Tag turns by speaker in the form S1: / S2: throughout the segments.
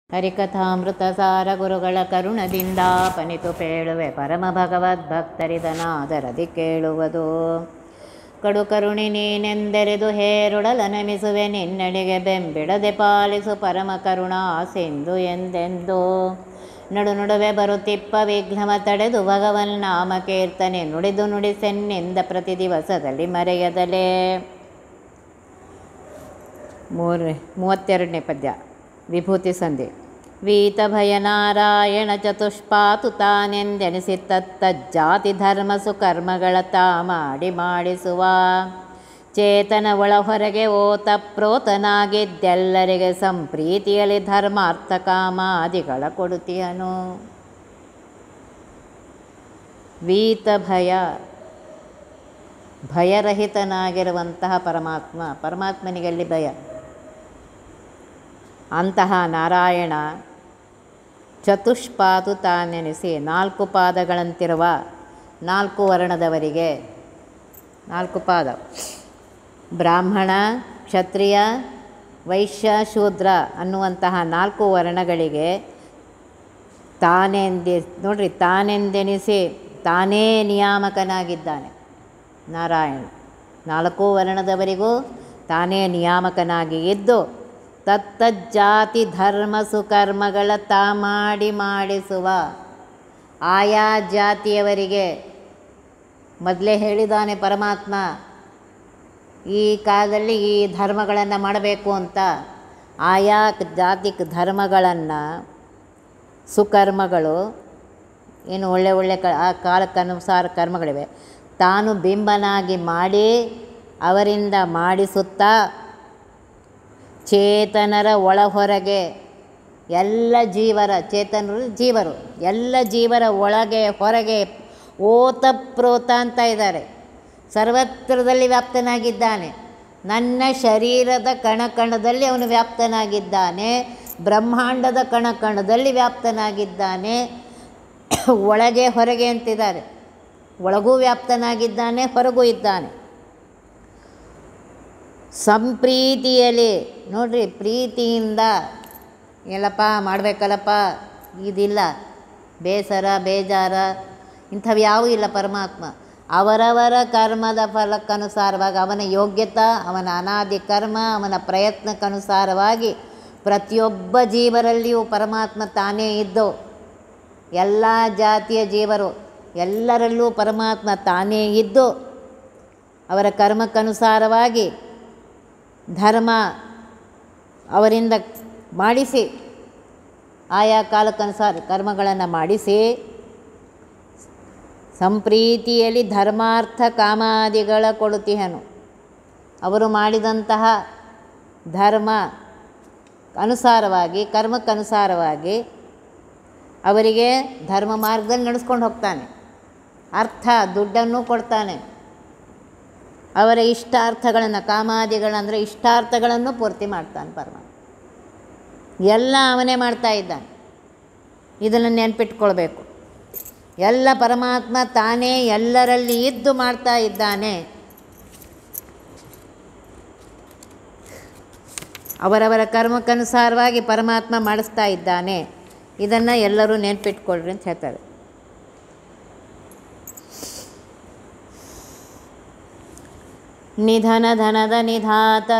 S1: ಹರಿಕಥಾಮೃತ ಸಾರ ಗುರುಗಳ ಕರುಣದಿಂದ ಪನಿತು ಪೇಳುವೆ ಪರಮ ಭಗವದ್ಭಕ್ತರಿದನಾದರದಿ ಕೇಳುವುದು ಕಡು ಕರುಣಿ ನೀನೆಂದೆರೆದು ಹೇರುಡಲ ನಮಿಸುವೆ ನಿನ್ನಡಿಗೆ ಬೆಂಬಿಡದೆ ಪಾಲಿಸು ಪರಮ ಕರುಣಾ ಸಿಂಧು ಎಂದೆಂದು ನಡು ನಡುವೆ ಬರುತ್ತಿಪ್ಪ ವಿಘ್ನವ ತಡೆದು ಭಗವನ್ ನಾಮ ಕೀರ್ತನೆ ನುಡಿದು ನುಡಿಸೆನ್ನಿಂದ ಪ್ರತಿ ದಿವಸದಲ್ಲಿ ಮರೆಯದಲೇ ಮೂರನೇ ಮೂವತ್ತೆರಡನೇ ಪದ್ಯ ವಿಭೂತಿ ಸಂಧಿ ವೀತ ಭಯ ನಾರಾಯಣ ಚತುಷ್ಪಾತು ತಾನೆಂದೆನಿಸಿ ತತ್ತ ಜಾತಿ ಧರ್ಮ ಸುಕರ್ಮಗಳ ತಾ ಮಾಡಿ ಮಾಡಿಸುವ ಚೇತನ ಒಳ ಹೊರಗೆ ಓತ ಪ್ರೋತನಾಗಿದ್ದೆಲ್ಲರಿಗೆ ಸಂಪ್ರೀತಿಯಲ್ಲಿ ಧರ್ಮಾರ್ಥ ಕಾಮಾದಿಗಳ ಕೊಡುತ್ತೀಯನು ವೀತ ಭಯ ಭಯರಹಿತನಾಗಿರುವಂತಹ ಪರಮಾತ್ಮ ಪರಮಾತ್ಮನಿಗಲ್ಲಿ ಭಯ ಅಂತಹ ನಾರಾಯಣ ಚತುಷ್ಪಾತು ತಾನೆನಿಸಿ ನಾಲ್ಕು ಪಾದಗಳಂತಿರುವ ನಾಲ್ಕು ವರ್ಣದವರಿಗೆ ನಾಲ್ಕು ಪಾದ ಬ್ರಾಹ್ಮಣ ಕ್ಷತ್ರಿಯ ವೈಶ್ಯ ಶೂದ್ರ ಅನ್ನುವಂತಹ ನಾಲ್ಕು ವರ್ಣಗಳಿಗೆ ತಾನೆಂದಿ ನೋಡ್ರಿ ತಾನೆಂದೆನಿಸಿ ತಾನೇ ನಿಯಾಮಕನಾಗಿದ್ದಾನೆ ನಾರಾಯಣ ನಾಲ್ಕು ವರ್ಣದವರಿಗೂ ತಾನೇ ನಿಯಾಮಕನಾಗಿ ಇದ್ದು ತತ್ತಜ್ಜಾತಿ ಧರ್ಮ ಸುಕರ್ಮಗಳ ತಾ ಮಾಡಿ ಮಾಡಿಸುವ ಆಯಾ ಜಾತಿಯವರಿಗೆ ಮೊದಲೇ ಹೇಳಿದ್ದಾನೆ ಪರಮಾತ್ಮ ಈ ಕಾಲದಲ್ಲಿ ಈ ಧರ್ಮಗಳನ್ನು ಮಾಡಬೇಕು ಅಂತ ಆಯಾ ಜಾತಿ ಧರ್ಮಗಳನ್ನು ಸುಕರ್ಮಗಳು ಏನು ಒಳ್ಳೆ ಒಳ್ಳೆ ಕ ಆ ಕಾಲಕ್ಕನುಸಾರ ಕರ್ಮಗಳಿವೆ ತಾನು ಬಿಂಬನಾಗಿ ಮಾಡಿ ಅವರಿಂದ ಮಾಡಿಸುತ್ತಾ ಚೇತನರ ಒಳ ಹೊರಗೆ ಎಲ್ಲ ಜೀವರ ಚೇತನರು ಜೀವರು ಎಲ್ಲ ಜೀವರ ಒಳಗೆ ಹೊರಗೆ ಓತಪ್ರೋತ ಅಂತ ಇದ್ದಾರೆ ಸರ್ವತ್ರದಲ್ಲಿ ವ್ಯಾಪ್ತನಾಗಿದ್ದಾನೆ ನನ್ನ ಶರೀರದ ಕಣಕಣದಲ್ಲಿ ಅವನು ವ್ಯಾಪ್ತನಾಗಿದ್ದಾನೆ ಬ್ರಹ್ಮಾಂಡದ ಕಣಕಣದಲ್ಲಿ ವ್ಯಾಪ್ತನಾಗಿದ್ದಾನೆ ಒಳಗೆ ಹೊರಗೆ ಅಂತಿದ್ದಾರೆ ಒಳಗೂ ವ್ಯಾಪ್ತನಾಗಿದ್ದಾನೆ ಹೊರಗೂ ಇದ್ದಾನೆ ಸಂಪ್ರೀತಿಯಲ್ಲಿ ನೋಡ್ರಿ ಪ್ರೀತಿಯಿಂದ ಎಲ್ಲಪ್ಪ ಮಾಡಬೇಕಲ್ಲಪ್ಪ ಇದಿಲ್ಲ ಬೇಸರ ಬೇಜಾರ ಇಂಥವು ಯಾವೂ ಇಲ್ಲ ಪರಮಾತ್ಮ ಅವರವರ ಕರ್ಮದ ಫಲಕ್ಕನುಸಾರವಾಗಿ ಅವನ ಯೋಗ್ಯತಾ ಅವನ ಅನಾದಿ ಕರ್ಮ ಅವನ ಪ್ರಯತ್ನಕ್ಕನುಸಾರವಾಗಿ ಪ್ರತಿಯೊಬ್ಬ ಜೀವರಲ್ಲಿಯೂ ಪರಮಾತ್ಮ ತಾನೇ ಇದ್ದು ಎಲ್ಲ ಜಾತಿಯ ಜೀವರು ಎಲ್ಲರಲ್ಲೂ ಪರಮಾತ್ಮ ತಾನೇ ಇದ್ದು ಅವರ ಕರ್ಮಕ್ಕನುಸಾರವಾಗಿ ಧರ್ಮ ಅವರಿಂದ ಮಾಡಿಸಿ ಆಯಾ ಕಾಲಕ್ಕನುಸಾರ ಕರ್ಮಗಳನ್ನು ಮಾಡಿಸಿ ಸಂಪ್ರೀತಿಯಲ್ಲಿ ಧರ್ಮಾರ್ಥ ಕಾಮಾದಿಗಳ ಕೊಡುತ್ತೀಹನು ಅವರು ಮಾಡಿದಂತಹ ಧರ್ಮ ಅನುಸಾರವಾಗಿ ಕರ್ಮಕ್ಕನುಸಾರವಾಗಿ ಅವರಿಗೆ ಧರ್ಮ ಮಾರ್ಗದಲ್ಲಿ ನಡೆಸ್ಕೊಂಡು ಹೋಗ್ತಾನೆ ಅರ್ಥ ದುಡ್ಡನ್ನು ಕೊಡ್ತಾನೆ ಅವರ ಇಷ್ಟಾರ್ಥಗಳನ್ನು ಕಾಮಾದಿಗಳಂದರೆ ಇಷ್ಟಾರ್ಥಗಳನ್ನು ಪೂರ್ತಿ ಮಾಡ್ತಾನೆ ಪರಮಾತ್ಮ ಎಲ್ಲ ಅವನೇ ಮಾಡ್ತಾ ಇದ್ದಾನೆ ಇದನ್ನು ನೆನ್ಪಿಟ್ಕೊಳ್ಬೇಕು ಎಲ್ಲ ಪರಮಾತ್ಮ ತಾನೇ ಎಲ್ಲರಲ್ಲಿ ಇದ್ದು ಮಾಡ್ತಾ ಇದ್ದಾನೆ ಅವರವರ ಕರ್ಮಕ್ಕನುಸಾರವಾಗಿ ಪರಮಾತ್ಮ ಮಾಡಿಸ್ತಾ ಇದ್ದಾನೆ ಇದನ್ನು ಎಲ್ಲರೂ ನೆನ್ಪಿಟ್ಕೊಳ್ರಿ ಅಂತ ಹೇಳ್ತಾರೆ ನಿಧನ ಧನದ ನಿಧಾತ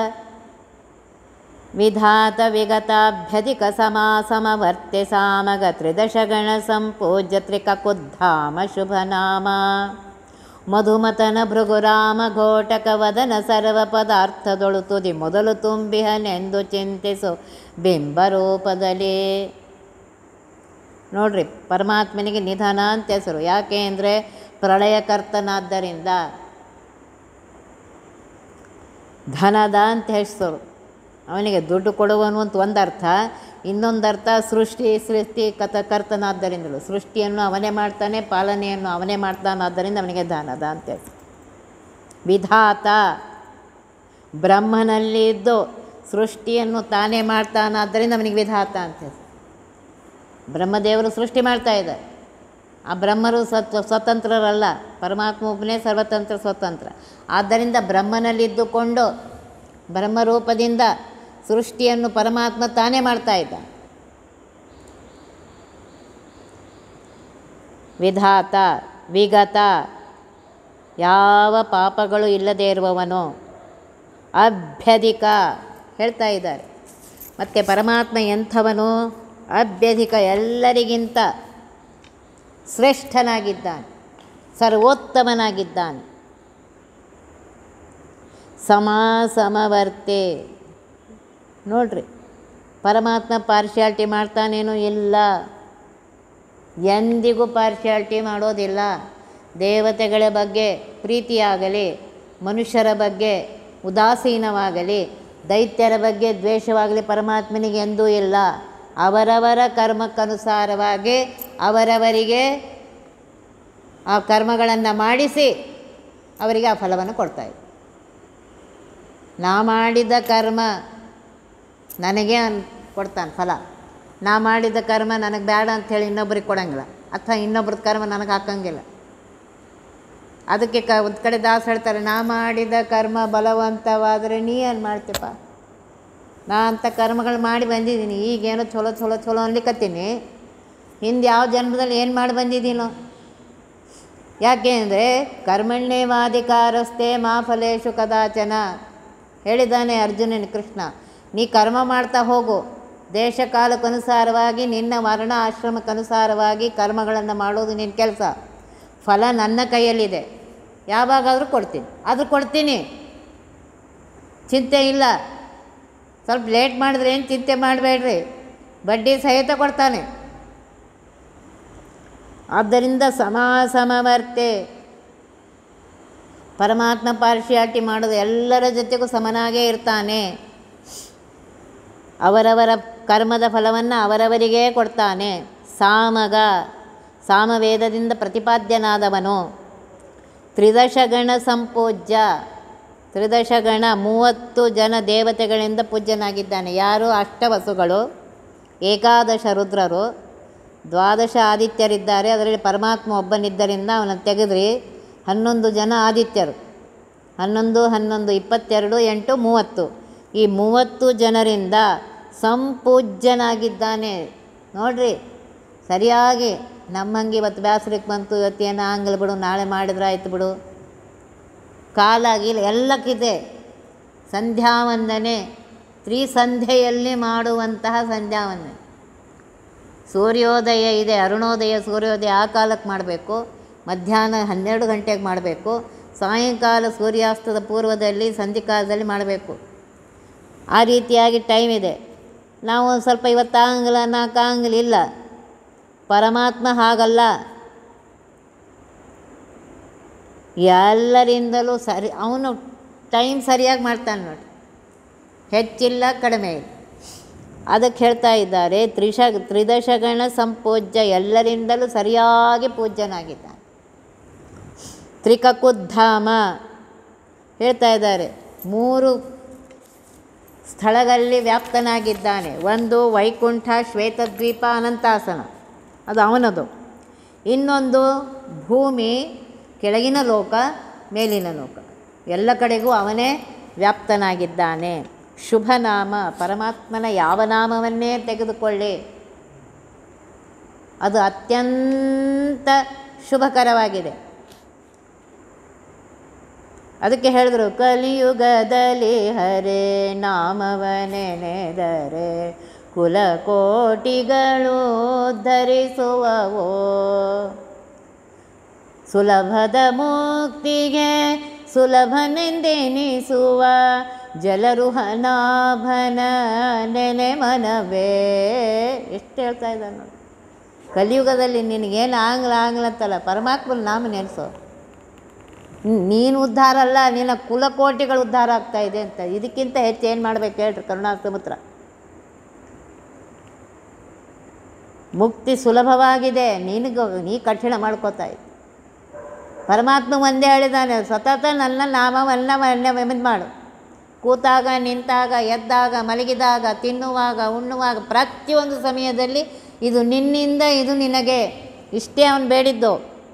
S1: ವಿಧಾತ ವಿಗತಾಭ್ಯಧಿಕ ಸಮಾಸಮವರ್ತೆ ಸಾಮಗ ತ್ರಿದಶಗಣ ಸಂಪೂಜ್ಯ ತ್ರಿಕಕುದ್ಧಾಮ ಶುಭನಾಮ ಮಧುಮತನ ಭೃಗುರಾಮ ಘೋಟಕ ವದನ ಸರ್ವ ಪದಾರ್ಥದೊಳು ತುದಿ ಮೊದಲು ತುಂಬಿಹನೆಂದು ಚಿಂತಿಸು ಬಿಂಬರೂಪದಲ್ಲಿ ನೋಡ್ರಿ ಪರಮಾತ್ಮನಿಗೆ ನಿಧನ ಅಂತ ಹೆಸರು ಯಾಕೆ ಅಂದರೆ ಪ್ರಳಯಕರ್ತನಾದ್ದರಿಂದ ಧನದ ಅಂತ ಹೆಸರು ಅವನಿಗೆ ದುಡ್ಡು ಕೊಡುವನು ಅಂತ ಒಂದು ಅರ್ಥ ಇನ್ನೊಂದು ಅರ್ಥ ಸೃಷ್ಟಿ ಸೃಷ್ಟಿ ಕಥ ಕರ್ತನಾದ್ದರಿಂದಲೂ ಸೃಷ್ಟಿಯನ್ನು ಅವನೇ ಮಾಡ್ತಾನೆ ಪಾಲನೆಯನ್ನು ಅವನೇ ಮಾಡ್ತಾನಾದ್ದರಿಂದ ಅವನಿಗೆ ಧನದ ಅಂತ ಹೆಸರು ವಿಧಾತ ಬ್ರಹ್ಮನಲ್ಲಿ ಇದ್ದು ಸೃಷ್ಟಿಯನ್ನು ತಾನೇ ಮಾಡ್ತಾನಾದ್ದರಿಂದ ಅವನಿಗೆ ವಿಧಾತ ಅಂತ ಹೆಸರು ಬ್ರಹ್ಮದೇವರು ಸೃಷ್ಟಿ ಮಾಡ್ತಾ ಇದ್ದಾರೆ ಆ ಬ್ರಹ್ಮರು ಸತ್ ಸ್ವತಂತ್ರರಲ್ಲ ಪರಮಾತ್ಮ ಒಬ್ಬನೇ ಸರ್ವತಂತ್ರ ಸ್ವತಂತ್ರ ಆದ್ದರಿಂದ ಬ್ರಹ್ಮನಲ್ಲಿದ್ದುಕೊಂಡು ಬ್ರಹ್ಮರೂಪದಿಂದ ಸೃಷ್ಟಿಯನ್ನು ಪರಮಾತ್ಮ ತಾನೇ ಮಾಡ್ತಾ ಇದ್ದ ವಿಧಾತ ವಿಗತ ಯಾವ ಪಾಪಗಳು ಇಲ್ಲದೇ ಇರುವವನು ಅಭ್ಯಧಿಕ ಹೇಳ್ತಾ ಇದ್ದಾರೆ ಮತ್ತು ಪರಮಾತ್ಮ ಎಂಥವನು ಅಭ್ಯಧಿಕ ಎಲ್ಲರಿಗಿಂತ ಶ್ರೇಷ್ಠನಾಗಿದ್ದಾನೆ ಸರ್ವೋತ್ತಮನಾಗಿದ್ದಾನೆ ಸಮಾಸಮವರ್ತೆ ನೋಡ್ರಿ ಪರಮಾತ್ಮ ಪಾರ್ಶಿಯಾಲಿಟಿ ಮಾಡ್ತಾನೇನೂ ಇಲ್ಲ ಎಂದಿಗೂ ಪಾರ್ಶಿಯಾಲಿಟಿ ಮಾಡೋದಿಲ್ಲ ದೇವತೆಗಳ ಬಗ್ಗೆ ಪ್ರೀತಿಯಾಗಲಿ ಮನುಷ್ಯರ ಬಗ್ಗೆ ಉದಾಸೀನವಾಗಲಿ ದೈತ್ಯರ ಬಗ್ಗೆ ದ್ವೇಷವಾಗಲಿ ಪರಮಾತ್ಮನಿಗೆ ಎಂದೂ ಇಲ್ಲ ಅವರವರ ಕರ್ಮಕ್ಕನುಸಾರವಾಗಿ ಅವರವರಿಗೆ ಆ ಕರ್ಮಗಳನ್ನು ಮಾಡಿಸಿ ಅವರಿಗೆ ಆ ಫಲವನ್ನು ಕೊಡ್ತಾಯಿದ್ದೆ ನಾ ಮಾಡಿದ ಕರ್ಮ ನನಗೆ ಅನ್ ಕೊಡ್ತಾನೆ ಫಲ ನಾ ಮಾಡಿದ ಕರ್ಮ ನನಗೆ ಬೇಡ ಅಂಥೇಳಿ ಇನ್ನೊಬ್ರಿಗೆ ಕೊಡಂಗಿಲ್ಲ ಅಥವಾ ಇನ್ನೊಬ್ರದ್ದು ಕರ್ಮ ನನಗೆ ಹಾಕಂಗಿಲ್ಲ ಅದಕ್ಕೆ ಕ ಒಂದು ಕಡೆ ದಾಸ ಹೇಳ್ತಾರೆ ನಾ ಮಾಡಿದ ಕರ್ಮ ಬಲವಂತವಾದರೆ ನೀ ಏನು ಮಾಡ್ತೀಪ್ಪ ನಾ ಅಂಥ ಕರ್ಮಗಳು ಮಾಡಿ ಬಂದಿದ್ದೀನಿ ಈಗೇನೋ ಚಲೋ ಚಲೋ ಚಲೋ ಅನ್ಲಿಕ್ಕತ್ತೀನಿ ಹಿಂದೆ ಯಾವ ಜನ್ಮದಲ್ಲಿ ಏನು ಮಾಡಿ ಬಂದಿದ್ದೀನೋ ಯಾಕೆ ಅಂದರೆ ಕರ್ಮಣ್ಯೇವಾಧಿಕಾರಸ್ಥೆ ಮಾ ಫಲೇಶು ಕದಾಚನ ಹೇಳಿದ್ದಾನೆ ಅರ್ಜುನನ ಕೃಷ್ಣ ನೀ ಕರ್ಮ ಮಾಡ್ತಾ ಹೋಗು ದೇಶ ಕಾಲಕ್ಕನುಸಾರವಾಗಿ ನಿನ್ನ ವರ್ಣ ಆಶ್ರಮಕ್ಕನುಸಾರವಾಗಿ ಕರ್ಮಗಳನ್ನು ಮಾಡೋದು ನಿನ್ನ ಕೆಲಸ ಫಲ ನನ್ನ ಕೈಯಲ್ಲಿದೆ ಯಾವಾಗಾದರೂ ಕೊಡ್ತೀನಿ ಆದರೂ ಕೊಡ್ತೀನಿ ಚಿಂತೆ ಇಲ್ಲ ಸ್ವಲ್ಪ ಲೇಟ್ ಮಾಡಿದ್ರೆ ಏನು ಚಿಂತೆ ಮಾಡಬೇಡ್ರಿ ಬಡ್ಡಿ ಸಹಿತ ಕೊಡ್ತಾನೆ ಆದ್ದರಿಂದ ಸಮಾಸಮವರ್ತೆ ಪರಮಾತ್ಮ ಪಾರ್ಶಿಯಾಲಿಟಿ ಮಾಡೋದು ಎಲ್ಲರ ಜೊತೆಗೂ ಸಮನಾಗೇ ಇರ್ತಾನೆ ಅವರವರ ಕರ್ಮದ ಫಲವನ್ನು ಅವರವರಿಗೇ ಕೊಡ್ತಾನೆ ಸಾಮಗ ಸಾಮವೇದದಿಂದ ಪ್ರತಿಪಾದ್ಯನಾದವನು ತ್ರಿದಶಗಣ ಸಂಪೂಜ್ಯ ತ್ರಿದಶಗಣ ಮೂವತ್ತು ಜನ ದೇವತೆಗಳಿಂದ ಪೂಜ್ಯನಾಗಿದ್ದಾನೆ ಯಾರು ಅಷ್ಟವಸುಗಳು ಏಕಾದಶ ರುದ್ರರು ದ್ವಾದಶ ಆದಿತ್ಯರಿದ್ದಾರೆ ಅದರಲ್ಲಿ ಪರಮಾತ್ಮ ಒಬ್ಬನಿದ್ದರಿಂದ ಅವನನ್ನು ತೆಗೆದ್ರಿ ಹನ್ನೊಂದು ಜನ ಆದಿತ್ಯರು ಹನ್ನೊಂದು ಹನ್ನೊಂದು ಇಪ್ಪತ್ತೆರಡು ಎಂಟು ಮೂವತ್ತು ಈ ಮೂವತ್ತು ಜನರಿಂದ ಸಂಪೂಜ್ಯನಾಗಿದ್ದಾನೆ ನೋಡ್ರಿ ಸರಿಯಾಗಿ ನಮ್ಮಂಗೆ ಇವತ್ತು ಬೇಸರಕ್ಕೆ ಬಂತು ಇವತ್ತು ಏನೋ ಆಗಲ್ಲ ಬಿಡು ನಾಳೆ ಮಾಡಿದ್ರೆ ಆಯ್ತು ಬಿಡು ಕಾಲ ಗೀಲ ಎಲ್ಲಕ್ಕಿದೆ ಸಂಧ್ಯಾವಂದನೆ ತ್ರಿಸಂಧ್ಯೆಯಲ್ಲಿ ಮಾಡುವಂತಹ ಸಂಧ್ಯಾವಂದನೆ ಸೂರ್ಯೋದಯ ಇದೆ ಅರುಣೋದಯ ಸೂರ್ಯೋದಯ ಆ ಕಾಲಕ್ಕೆ ಮಾಡಬೇಕು ಮಧ್ಯಾಹ್ನ ಹನ್ನೆರಡು ಗಂಟೆಗೆ ಮಾಡಬೇಕು ಸಾಯಂಕಾಲ ಸೂರ್ಯಾಸ್ತದ ಪೂರ್ವದಲ್ಲಿ ಸಂಧಿಕಾಲದಲ್ಲಿ ಮಾಡಬೇಕು ಆ ರೀತಿಯಾಗಿ ಟೈಮ್ ಇದೆ ನಾವು ಒಂದು ಸ್ವಲ್ಪ ಇವತ್ತು ಆಗಂಗಿಲ್ಲ ನಾಲ್ಕು ಆಗಂಗಿಲ್ಲ ಇಲ್ಲ ಪರಮಾತ್ಮ ಹಾಗಲ್ಲ ಎಲ್ಲರಿಂದಲೂ ಸರಿ ಅವನು ಟೈಮ್ ಸರಿಯಾಗಿ ಮಾಡ್ತಾನೆ ನೋಡಿ ಹೆಚ್ಚಿಲ್ಲ ಕಡಿಮೆ ಇಲ್ಲ ಅದಕ್ಕೆ ಹೇಳ್ತಾ ಇದ್ದಾರೆ ತ್ರಿಶ ತ್ರಿದಶಗಣ ಸಂಪೂಜ್ಯ ಎಲ್ಲರಿಂದಲೂ ಸರಿಯಾಗಿ ಪೂಜ್ಯನಾಗಿದ್ದಾನೆ ತ್ರಿಕಕುದ್ಧಾಮ ಹೇಳ್ತಾ ಇದ್ದಾರೆ ಮೂರು ಸ್ಥಳಗಳಲ್ಲಿ ವ್ಯಾಪ್ತನಾಗಿದ್ದಾನೆ ಒಂದು ವೈಕುಂಠ ಶ್ವೇತದ್ವೀಪ ಅನಂತಾಸನ ಅದು ಅವನದು ಇನ್ನೊಂದು ಭೂಮಿ ಕೆಳಗಿನ ಲೋಕ ಮೇಲಿನ ಲೋಕ ಎಲ್ಲ ಕಡೆಗೂ ಅವನೇ ವ್ಯಾಪ್ತನಾಗಿದ್ದಾನೆ ಶುಭನಾಮ ಪರಮಾತ್ಮನ ಯಾವ ನಾಮವನ್ನೇ ತೆಗೆದುಕೊಳ್ಳಿ ಅದು ಅತ್ಯಂತ ಶುಭಕರವಾಗಿದೆ ಅದಕ್ಕೆ ಹೇಳಿದ್ರು ಕಲಿಯುಗದಲ್ಲಿ ಹರೇ ನಾಮವನೆನೆದರೆ ಕುಲಕೋಟಿಗಳು ಧರಿಸುವವೋ ಸುಲಭದ ಮುಕ್ತಿಗೆ ಸುಲಭನೆಂದೆನಿಸುವ ಜಲರುಹನಾಭನ ನೆನೆ ಮನವೇ ಎಷ್ಟು ಹೇಳ್ತಾ ಇದ್ದಾನೆ ನೋಡಿ ಕಲಿಯುಗದಲ್ಲಿ ನಿನಗೇನು ಆಂಗ್ಲ ಆಂಗ್ಲ ಅಂತಲ್ಲ ಪರಮಾತ್ಮನ ನಾಮ ನೆನೆಸೋ ನೀನು ಉದ್ಧಾರ ಅಲ್ಲ ನಿನ್ನ ಕುಲಕೋಟಿಗಳು ಉದ್ಧಾರ ಆಗ್ತಾ ಇದೆ ಅಂತ ಇದಕ್ಕಿಂತ ಹೆಚ್ಚು ಏನು ಮಾಡ್ಬೇಕು ಹೇಳ್ರಿ ಕರುಣಾಸಮುದ್ರ ಮುಕ್ತಿ ಸುಲಭವಾಗಿದೆ ನಿನಗೆ ನೀ ಕಠಿಣ ಮಾಡ್ಕೋತಾ ಇದ್ದೆ ಪರಮಾತ್ಮ ಒಂದೇ ಹೇಳಿದ್ದಾನೆ ಸತತ ನನ್ನ ನಾಮವನ್ನು ಇದು ಮಾಡು ಕೂತಾಗ ನಿಂತಾಗ ಎದ್ದಾಗ ಮಲಗಿದಾಗ ತಿನ್ನುವಾಗ ಉಣ್ಣುವಾಗ ಪ್ರತಿಯೊಂದು ಸಮಯದಲ್ಲಿ ಇದು ನಿನ್ನಿಂದ ಇದು ನಿನಗೆ ಇಷ್ಟೇ ಅವನು ಬೇಡಿದ್ದು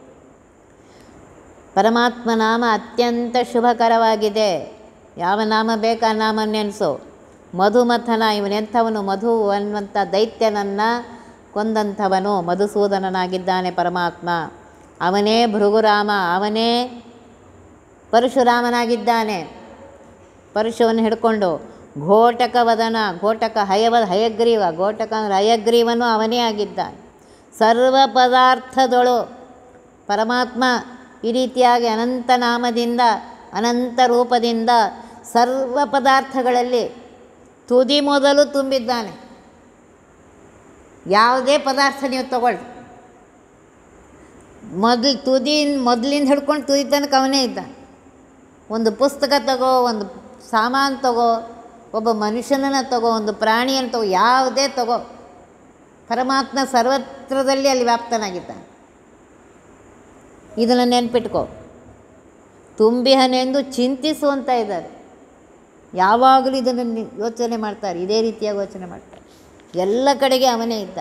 S1: ಪರಮಾತ್ಮ ನಾಮ ಅತ್ಯಂತ ಶುಭಕರವಾಗಿದೆ ಯಾವ ನಾಮ ಬೇಕು ಆ ನಾಮ ನೆನೆಸು ಮಧುಮಥನ ಇವನೆಂಥವನು ಮಧು ಅನ್ನುವಂಥ ದೈತ್ಯನನ್ನು ಕೊಂದಂಥವನು ಮಧುಸೂದನನಾಗಿದ್ದಾನೆ ಪರಮಾತ್ಮ ಅವನೇ ಭೃಗುರಾಮ ಅವನೇ ಪರಶುರಾಮನಾಗಿದ್ದಾನೆ ಪರಶುವನ್ನು ಹಿಡ್ಕೊಂಡು ಘೋಟಕ ವದನ ಘೋಟಕ ಹಯವ ಹಯಗ್ರೀವ ಘೋಟಕ ಅಂದರೆ ಹಯಗ್ರೀವನು ಅವನೇ ಆಗಿದ್ದಾನೆ ಸರ್ವ ಪದಾರ್ಥದೊಳು ಪರಮಾತ್ಮ ಈ ರೀತಿಯಾಗಿ ಅನಂತ ನಾಮದಿಂದ ಅನಂತ ರೂಪದಿಂದ ಸರ್ವ ಪದಾರ್ಥಗಳಲ್ಲಿ ತುದಿ ಮೊದಲು ತುಂಬಿದ್ದಾನೆ ಯಾವುದೇ ಪದಾರ್ಥ ನೀವು ತಗೊಳ್ಳಿ ಮೊದಲು ತುದಿ ಮೊದಲಿಂದ ಹಿಡ್ಕೊಂಡು ತುದಿ ತನಕ ಅವನೇ ಇದ್ದ ಒಂದು ಪುಸ್ತಕ ತಗೋ ಒಂದು ಸಾಮಾನು ತಗೋ ಒಬ್ಬ ಮನುಷ್ಯನನ್ನು ತಗೋ ಒಂದು ಪ್ರಾಣಿಯನ್ನು ತಗೋ ಯಾವುದೇ ತಗೋ ಪರಮಾತ್ಮ ಸರ್ವತ್ರದಲ್ಲಿ ಅಲ್ಲಿ ವ್ಯಾಪ್ತನಾಗಿದ್ದ ಇದನ್ನು ನೆನ್ಪಿಟ್ಕೋ ತುಂಬಿಹನೆಂದು ಚಿಂತಿಸು ಅಂತ ಇದ್ದಾರೆ ಯಾವಾಗಲೂ ಇದನ್ನು ನಿ- ಯೋಚನೆ ಮಾಡ್ತಾರೆ ಇದೇ ರೀತಿಯಾಗಿ ಯೋಚನೆ ಮಾಡ್ತಾರೆ ಎಲ್ಲ ಕಡೆಗೆ ಅವನೇ ಇದ್ದ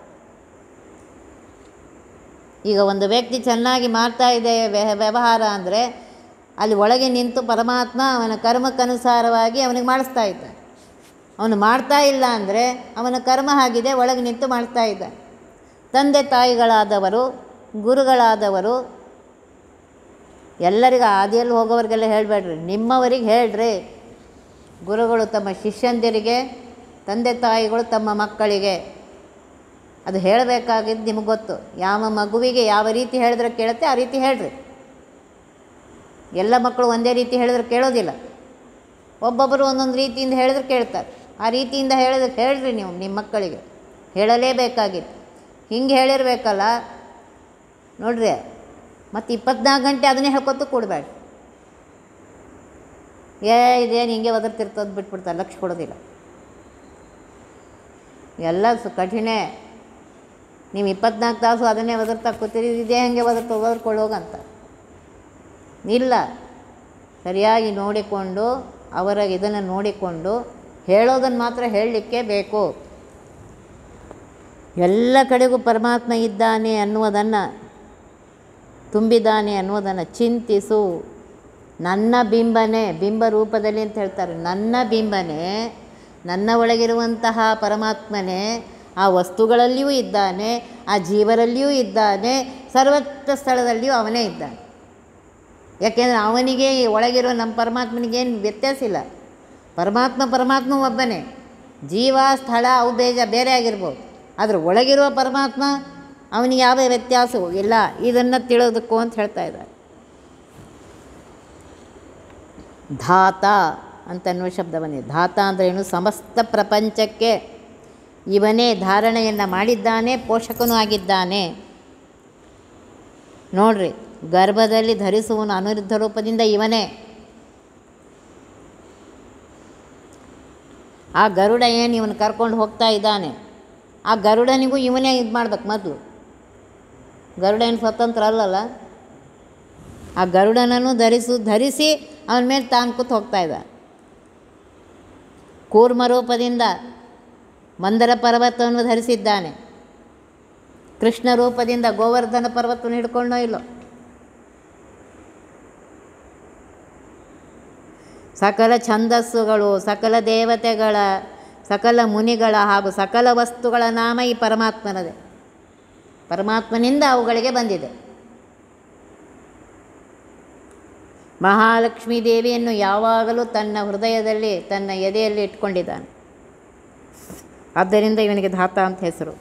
S1: ಈಗ ಒಂದು ವ್ಯಕ್ತಿ ಚೆನ್ನಾಗಿ ಮಾಡ್ತಾ ಇದೆ ವ್ಯ- ವ್ಯವಹಾರ ಅಂದರೆ ಅಲ್ಲಿ ಒಳಗೆ ನಿಂತು ಪರಮಾತ್ಮ ಅವನ ಕರ್ಮಕ್ಕನುಸಾರವಾಗಿ ಅವನಿಗೆ ಮಾಡಿಸ್ತಾ ಇದ್ದ ಅವನು ಮಾಡ್ತಾ ಇಲ್ಲ ಅಂದರೆ ಅವನ ಕರ್ಮ ಆಗಿದೆ ಒಳಗೆ ನಿಂತು ಮಾಡ್ತಾ ಇದ್ದ ತಂದೆ ತಾಯಿಗಳಾದವರು ಗುರುಗಳಾದವರು ಎಲ್ಲರಿಗೂ ಆದಿಯಲ್ಲಿ ಹೋಗೋರಿಗೆಲ್ಲ ಹೇಳಬೇಡ್ರಿ ನಿಮ್ಮವರಿಗೆ ಹೇಳ್ರಿ ಗುರುಗಳು ತಮ್ಮ ಶಿಷ್ಯಂದಿರಿಗೆ ತಂದೆ ತಾಯಿಗಳು ತಮ್ಮ ಮಕ್ಕಳಿಗೆ ಅದು ಹೇಳಬೇಕಾಗಿದ್ದು ನಿಮಗೆ ಗೊತ್ತು ಯಾವ ಮಗುವಿಗೆ ಯಾವ ರೀತಿ ಹೇಳಿದ್ರೆ ಕೇಳುತ್ತೆ ಆ ರೀತಿ ಹೇಳ್ರಿ ಎಲ್ಲ ಮಕ್ಕಳು ಒಂದೇ ರೀತಿ ಹೇಳಿದ್ರೆ ಕೇಳೋದಿಲ್ಲ ಒಬ್ಬೊಬ್ಬರು ಒಂದೊಂದು ರೀತಿಯಿಂದ ಹೇಳಿದ್ರೆ ಕೇಳ್ತಾರೆ ಆ ರೀತಿಯಿಂದ ಹೇಳಿದ್ರೆ ಹೇಳ್ರಿ ನೀವು ನಿಮ್ಮ ಮಕ್ಕಳಿಗೆ ಹೇಳಲೇಬೇಕಾಗಿತ್ತು ಹಿಂಗೆ ಹೇಳಿರ್ಬೇಕಲ್ಲ ನೋಡ್ರಿ ಮತ್ತು ಇಪ್ಪತ್ನಾಲ್ಕು ಗಂಟೆ ಅದನ್ನೇ ಹೇಳ್ಕೊತ ಕೊಡಬೇಡ ಏ ಇದೇನು ಹಿಂಗೆ ಒದರ್ತಿರ್ತದೆ ಬಿಟ್ಬಿಡ್ತಾರೆ ಲಕ್ಷ ಕೊಡೋದಿಲ್ಲ ಎಲ್ಲ ಸು ಕಠಿಣೆ ನೀವು ಇಪ್ಪತ್ನಾಲ್ಕು ತಾಸು ಅದನ್ನೇ ಒದರ್ತಾ ಕೂತೀರಿ ಇದೇ ಹಂಗೆ ಒದರ್ತ ಒದರ್ಕೊಳ್ಳೋಗಂತ ಇಲ್ಲ ಸರಿಯಾಗಿ ನೋಡಿಕೊಂಡು ಅವರ ಇದನ್ನು ನೋಡಿಕೊಂಡು ಹೇಳೋದನ್ನು ಮಾತ್ರ ಹೇಳಲಿಕ್ಕೆ ಬೇಕು ಎಲ್ಲ ಕಡೆಗೂ ಪರಮಾತ್ಮ ಇದ್ದಾನೆ ಅನ್ನುವುದನ್ನು ತುಂಬಿದ್ದಾನೆ ಅನ್ನುವುದನ್ನು ಚಿಂತಿಸು ನನ್ನ ಬಿಂಬನೆ ಬಿಂಬ ರೂಪದಲ್ಲಿ ಅಂತ ಹೇಳ್ತಾರೆ ನನ್ನ ಬಿಂಬನೆ ನನ್ನ ಒಳಗಿರುವಂತಹ ಪರಮಾತ್ಮನೇ ಆ ವಸ್ತುಗಳಲ್ಲಿಯೂ ಇದ್ದಾನೆ ಆ ಜೀವರಲ್ಲಿಯೂ ಇದ್ದಾನೆ ಸರ್ವತ್ರ ಸ್ಥಳದಲ್ಲಿಯೂ ಅವನೇ ಇದ್ದಾನೆ ಯಾಕೆಂದರೆ ಅವನಿಗೆ ಒಳಗಿರೋ ನಮ್ಮ ಪರಮಾತ್ಮನಿಗೇನು ವ್ಯತ್ಯಾಸ ಇಲ್ಲ ಪರಮಾತ್ಮ ಪರಮಾತ್ಮ ಒಬ್ಬನೇ ಜೀವ ಸ್ಥಳ ಅವು ಬೇಜ ಬೇರೆ ಆಗಿರ್ಬೋದು ಆದರೆ ಒಳಗಿರುವ ಪರಮಾತ್ಮ ಅವನಿಗೆ ಯಾವ ವ್ಯತ್ಯಾಸವೂ ಇಲ್ಲ ಇದನ್ನು ತಿಳಿಯೋದಕ್ಕೂ ಅಂತ ಹೇಳ್ತಾ ಇದ್ದಾರೆ ಧಾತ ಅಂತ ಅನ್ನುವ ಶಬ್ದ ಬಂದಿದೆ ಧಾತ ಅಂದರೆ ಏನು ಸಮಸ್ತ ಪ್ರಪಂಚಕ್ಕೆ ಇವನೇ ಧಾರಣೆಯನ್ನು ಮಾಡಿದ್ದಾನೆ ಪೋಷಕನೂ ಆಗಿದ್ದಾನೆ ನೋಡ್ರಿ ಗರ್ಭದಲ್ಲಿ ಧರಿಸುವನು ಅನಿರುದ್ಧ ರೂಪದಿಂದ ಇವನೇ ಆ ಗರುಡ ಏನು ಇವನು ಕರ್ಕೊಂಡು ಹೋಗ್ತಾ ಇದ್ದಾನೆ ಆ ಗರುಡನಿಗೂ ಇವನೇ ಇದು ಮಾಡ್ಬೇಕು ಮೊದಲು ಗರುಡ ಏನು ಸ್ವತಂತ್ರ ಅಲ್ಲಲ್ಲ ಆ ಗರುಡನನ್ನು ಧರಿಸು ಧರಿಸಿ ಅವನ ಮೇಲೆ ತಾನು ಕೂತು ಹೋಗ್ತಾ ಇದ್ದ ಕೂರ್ಮ ರೂಪದಿಂದ ಮಂದರ ಪರ್ವತವನ್ನು ಧರಿಸಿದ್ದಾನೆ ಕೃಷ್ಣ ರೂಪದಿಂದ ಗೋವರ್ಧನ ಪರ್ವತವನ್ನು ಹಿಡ್ಕೊಂಡೋ ಇಲ್ಲೋ ಸಕಲ ಛಂದಸ್ಸುಗಳು ಸಕಲ ದೇವತೆಗಳ ಸಕಲ ಮುನಿಗಳ ಹಾಗೂ ಸಕಲ ವಸ್ತುಗಳ ನಾಮ ಈ ಪರಮಾತ್ಮನದೇ ಪರಮಾತ್ಮನಿಂದ ಅವುಗಳಿಗೆ ಬಂದಿದೆ ಮಹಾಲಕ್ಷ್ಮೀ ದೇವಿಯನ್ನು ಯಾವಾಗಲೂ ತನ್ನ ಹೃದಯದಲ್ಲಿ ತನ್ನ ಎದೆಯಲ್ಲಿ ಇಟ್ಕೊಂಡಿದ್ದಾನೆ ಆದ್ದರಿಂದ ಇವನಿಗೆ ಧಾತ ಅಂತ ಹೆಸರು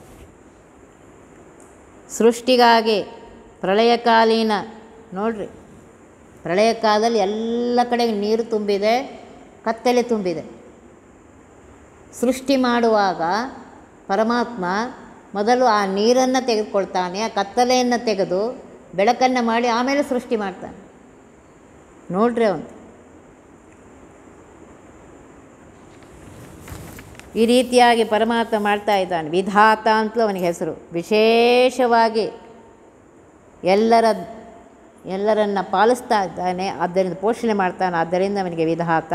S1: ಸೃಷ್ಟಿಗಾಗಿ ಪ್ರಳಯಕಾಲೀನ ನೋಡ್ರಿ ಪ್ರಳಯ ಕಾಲದಲ್ಲಿ ಎಲ್ಲ ಕಡೆಗೆ ನೀರು ತುಂಬಿದೆ ಕತ್ತಲೆ ತುಂಬಿದೆ ಸೃಷ್ಟಿ ಮಾಡುವಾಗ ಪರಮಾತ್ಮ ಮೊದಲು ಆ ನೀರನ್ನು ತೆಗೆದುಕೊಳ್ತಾನೆ ಆ ಕತ್ತಲೆಯನ್ನು ತೆಗೆದು ಬೆಳಕನ್ನು ಮಾಡಿ ಆಮೇಲೆ ಸೃಷ್ಟಿ ಮಾಡ್ತಾನೆ ನೋಡ್ರಿ ಅವನು ಈ ರೀತಿಯಾಗಿ ಪರಮಾತ್ಮ ಮಾಡ್ತಾ ಇದ್ದಾನೆ ವಿಧಾತ ಅಂತಲೂ ಅವನಿಗೆ ಹೆಸರು ವಿಶೇಷವಾಗಿ ಎಲ್ಲರ ಎಲ್ಲರನ್ನ ಪಾಲಿಸ್ತಾ ಇದ್ದಾನೆ ಆದ್ದರಿಂದ ಪೋಷಣೆ ಮಾಡ್ತಾನೆ ಆದ್ದರಿಂದ ಅವನಿಗೆ ವಿಧಾತ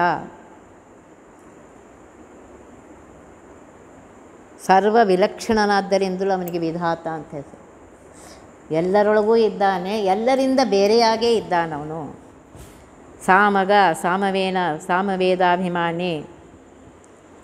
S1: ಸರ್ವ ವಿಲಕ್ಷಣನಾದ್ದರಿಂದಲೂ ಅವನಿಗೆ ವಿಧಾತ ಅಂತ ಹೆಸರು ಎಲ್ಲರೊಳಗೂ ಇದ್ದಾನೆ ಎಲ್ಲರಿಂದ ಬೇರೆಯಾಗೇ ಇದ್ದಾನವನು ಸಾಮಗ ಸಾಮವೇನ ಸಾಮವೇದಾಭಿಮಾನಿ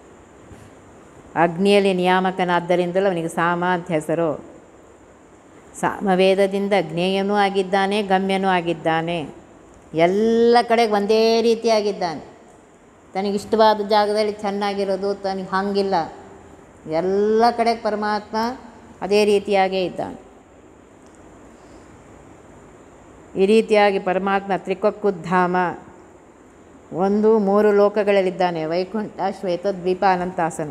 S1: ಅಗ್ನಿಯಲ್ಲಿ ನಿಯಾಮಕನಾದ್ದರಿಂದಲೂ ಅವನಿಗೆ ಸಾಮ ಅಂತ ಹೆಸರು ಸಾಮವೇದದಿಂದ ಜ್ಞೇಯನೂ ಆಗಿದ್ದಾನೆ ಗಮ್ಯನೂ ಆಗಿದ್ದಾನೆ ಎಲ್ಲ ಕಡೆಗೆ ಒಂದೇ ರೀತಿಯಾಗಿದ್ದಾನೆ ತನಗಿಷ್ಟವಾದ ಜಾಗದಲ್ಲಿ ಚೆನ್ನಾಗಿರೋದು ತನಗೆ ಹಾಗಿಲ್ಲ ಎಲ್ಲ ಕಡೆಗೆ ಪರಮಾತ್ಮ ಅದೇ ರೀತಿಯಾಗೇ ಇದ್ದಾನೆ ಈ ರೀತಿಯಾಗಿ ಪರಮಾತ್ಮ ತ್ರಿಕೊಕ್ಕುಧಾಮ ಒಂದು ಮೂರು ಲೋಕಗಳಲ್ಲಿದ್ದಾನೆ ವೈಕುಂಠ ಶ್ವೇತದ್ವೀಪ ಅನಂತಾಸನ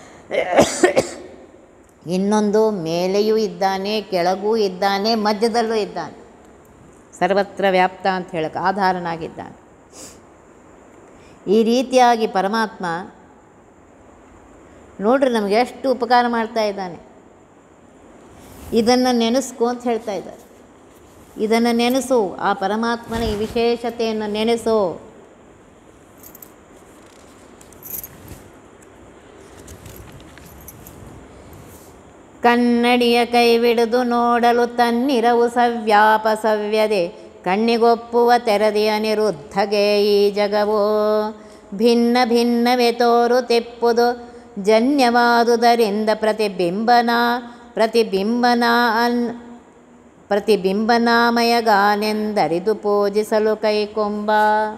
S1: ಇನ್ನೊಂದು ಮೇಲೆಯೂ ಇದ್ದಾನೆ ಕೆಳಗೂ ಇದ್ದಾನೆ ಮಧ್ಯದಲ್ಲೂ ಇದ್ದಾನೆ ಸರ್ವತ್ರ ವ್ಯಾಪ್ತ ಅಂತ ಹೇಳಕ್ಕೆ ಆಧಾರನಾಗಿದ್ದಾನೆ ಈ ರೀತಿಯಾಗಿ ಪರಮಾತ್ಮ ನೋಡ್ರಿ ನಮಗೆ ಎಷ್ಟು ಉಪಕಾರ ಮಾಡ್ತಾ ಇದ್ದಾನೆ ಇದನ್ನು ನೆನೆಸ್ಕೊ ಅಂತ ಹೇಳ್ತಾ ಇದ್ದಾರೆ ಇದನ್ನು ನೆನೆಸು ಆ ಪರಮಾತ್ಮನ ಈ ವಿಶೇಷತೆಯನ್ನು ನೆನೆಸು ಕನ್ನಡಿಯ ಕೈಬಿಡುದು ನೋಡಲು ತನ್ನಿರವು ಸವ್ಯಾಪ ಸವ್ಯದೆ ಕಣ್ಣಿಗೊಪ್ಪುವ ತೆರದಿ ಅನಿರುದ್ಧಗೆ ಈ ಜಗವೋ ಭಿನ್ನ ಭಿನ್ನವೇ ತೋರು ತೆಪ್ಪುದು ಜನ್ಯವಾದುದರಿಂದ ಪ್ರತಿಬಿಂಬನ ಪ್ರತಿಬಿಂಬನ ಅನ್ ಪ್ರತಿಬಿಂಬನಾಮಯಗಾನೆಂದರಿದು ಪೂಜಿಸಲು ಕೈಕೊಂಬ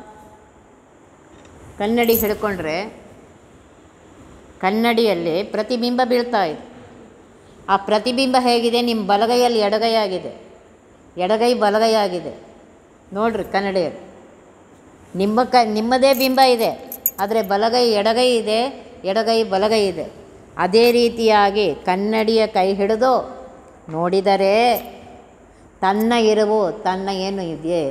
S1: ಕನ್ನಡಿ ಹಿಡ್ಕೊಂಡ್ರೆ ಕನ್ನಡಿಯಲ್ಲಿ ಪ್ರತಿಬಿಂಬ ಬೀಳ್ತಾ ಇದೆ ಆ ಪ್ರತಿಬಿಂಬ ಹೇಗಿದೆ ನಿಮ್ಮ ಬಲಗೈಯಲ್ಲಿ ಎಡಗೈ ಆಗಿದೆ ಎಡಗೈ ಬಲಗೈ ಆಗಿದೆ ನೋಡ್ರಿ ಕನ್ನಡಿಯಲ್ಲಿ ನಿಮ್ಮ ಕ ನಿಮ್ಮದೇ ಬಿಂಬ ಇದೆ ಆದರೆ ಬಲಗೈ ಎಡಗೈ ಇದೆ ಎಡಗೈ ಬಲಗೈ ಇದೆ ಅದೇ ರೀತಿಯಾಗಿ ಕನ್ನಡಿಯ ಕೈ ಹಿಡಿದು ನೋಡಿದರೆ ತನ್ನ ಇರುವು ತನ್ನ ಏನು ಇದೆಯೇ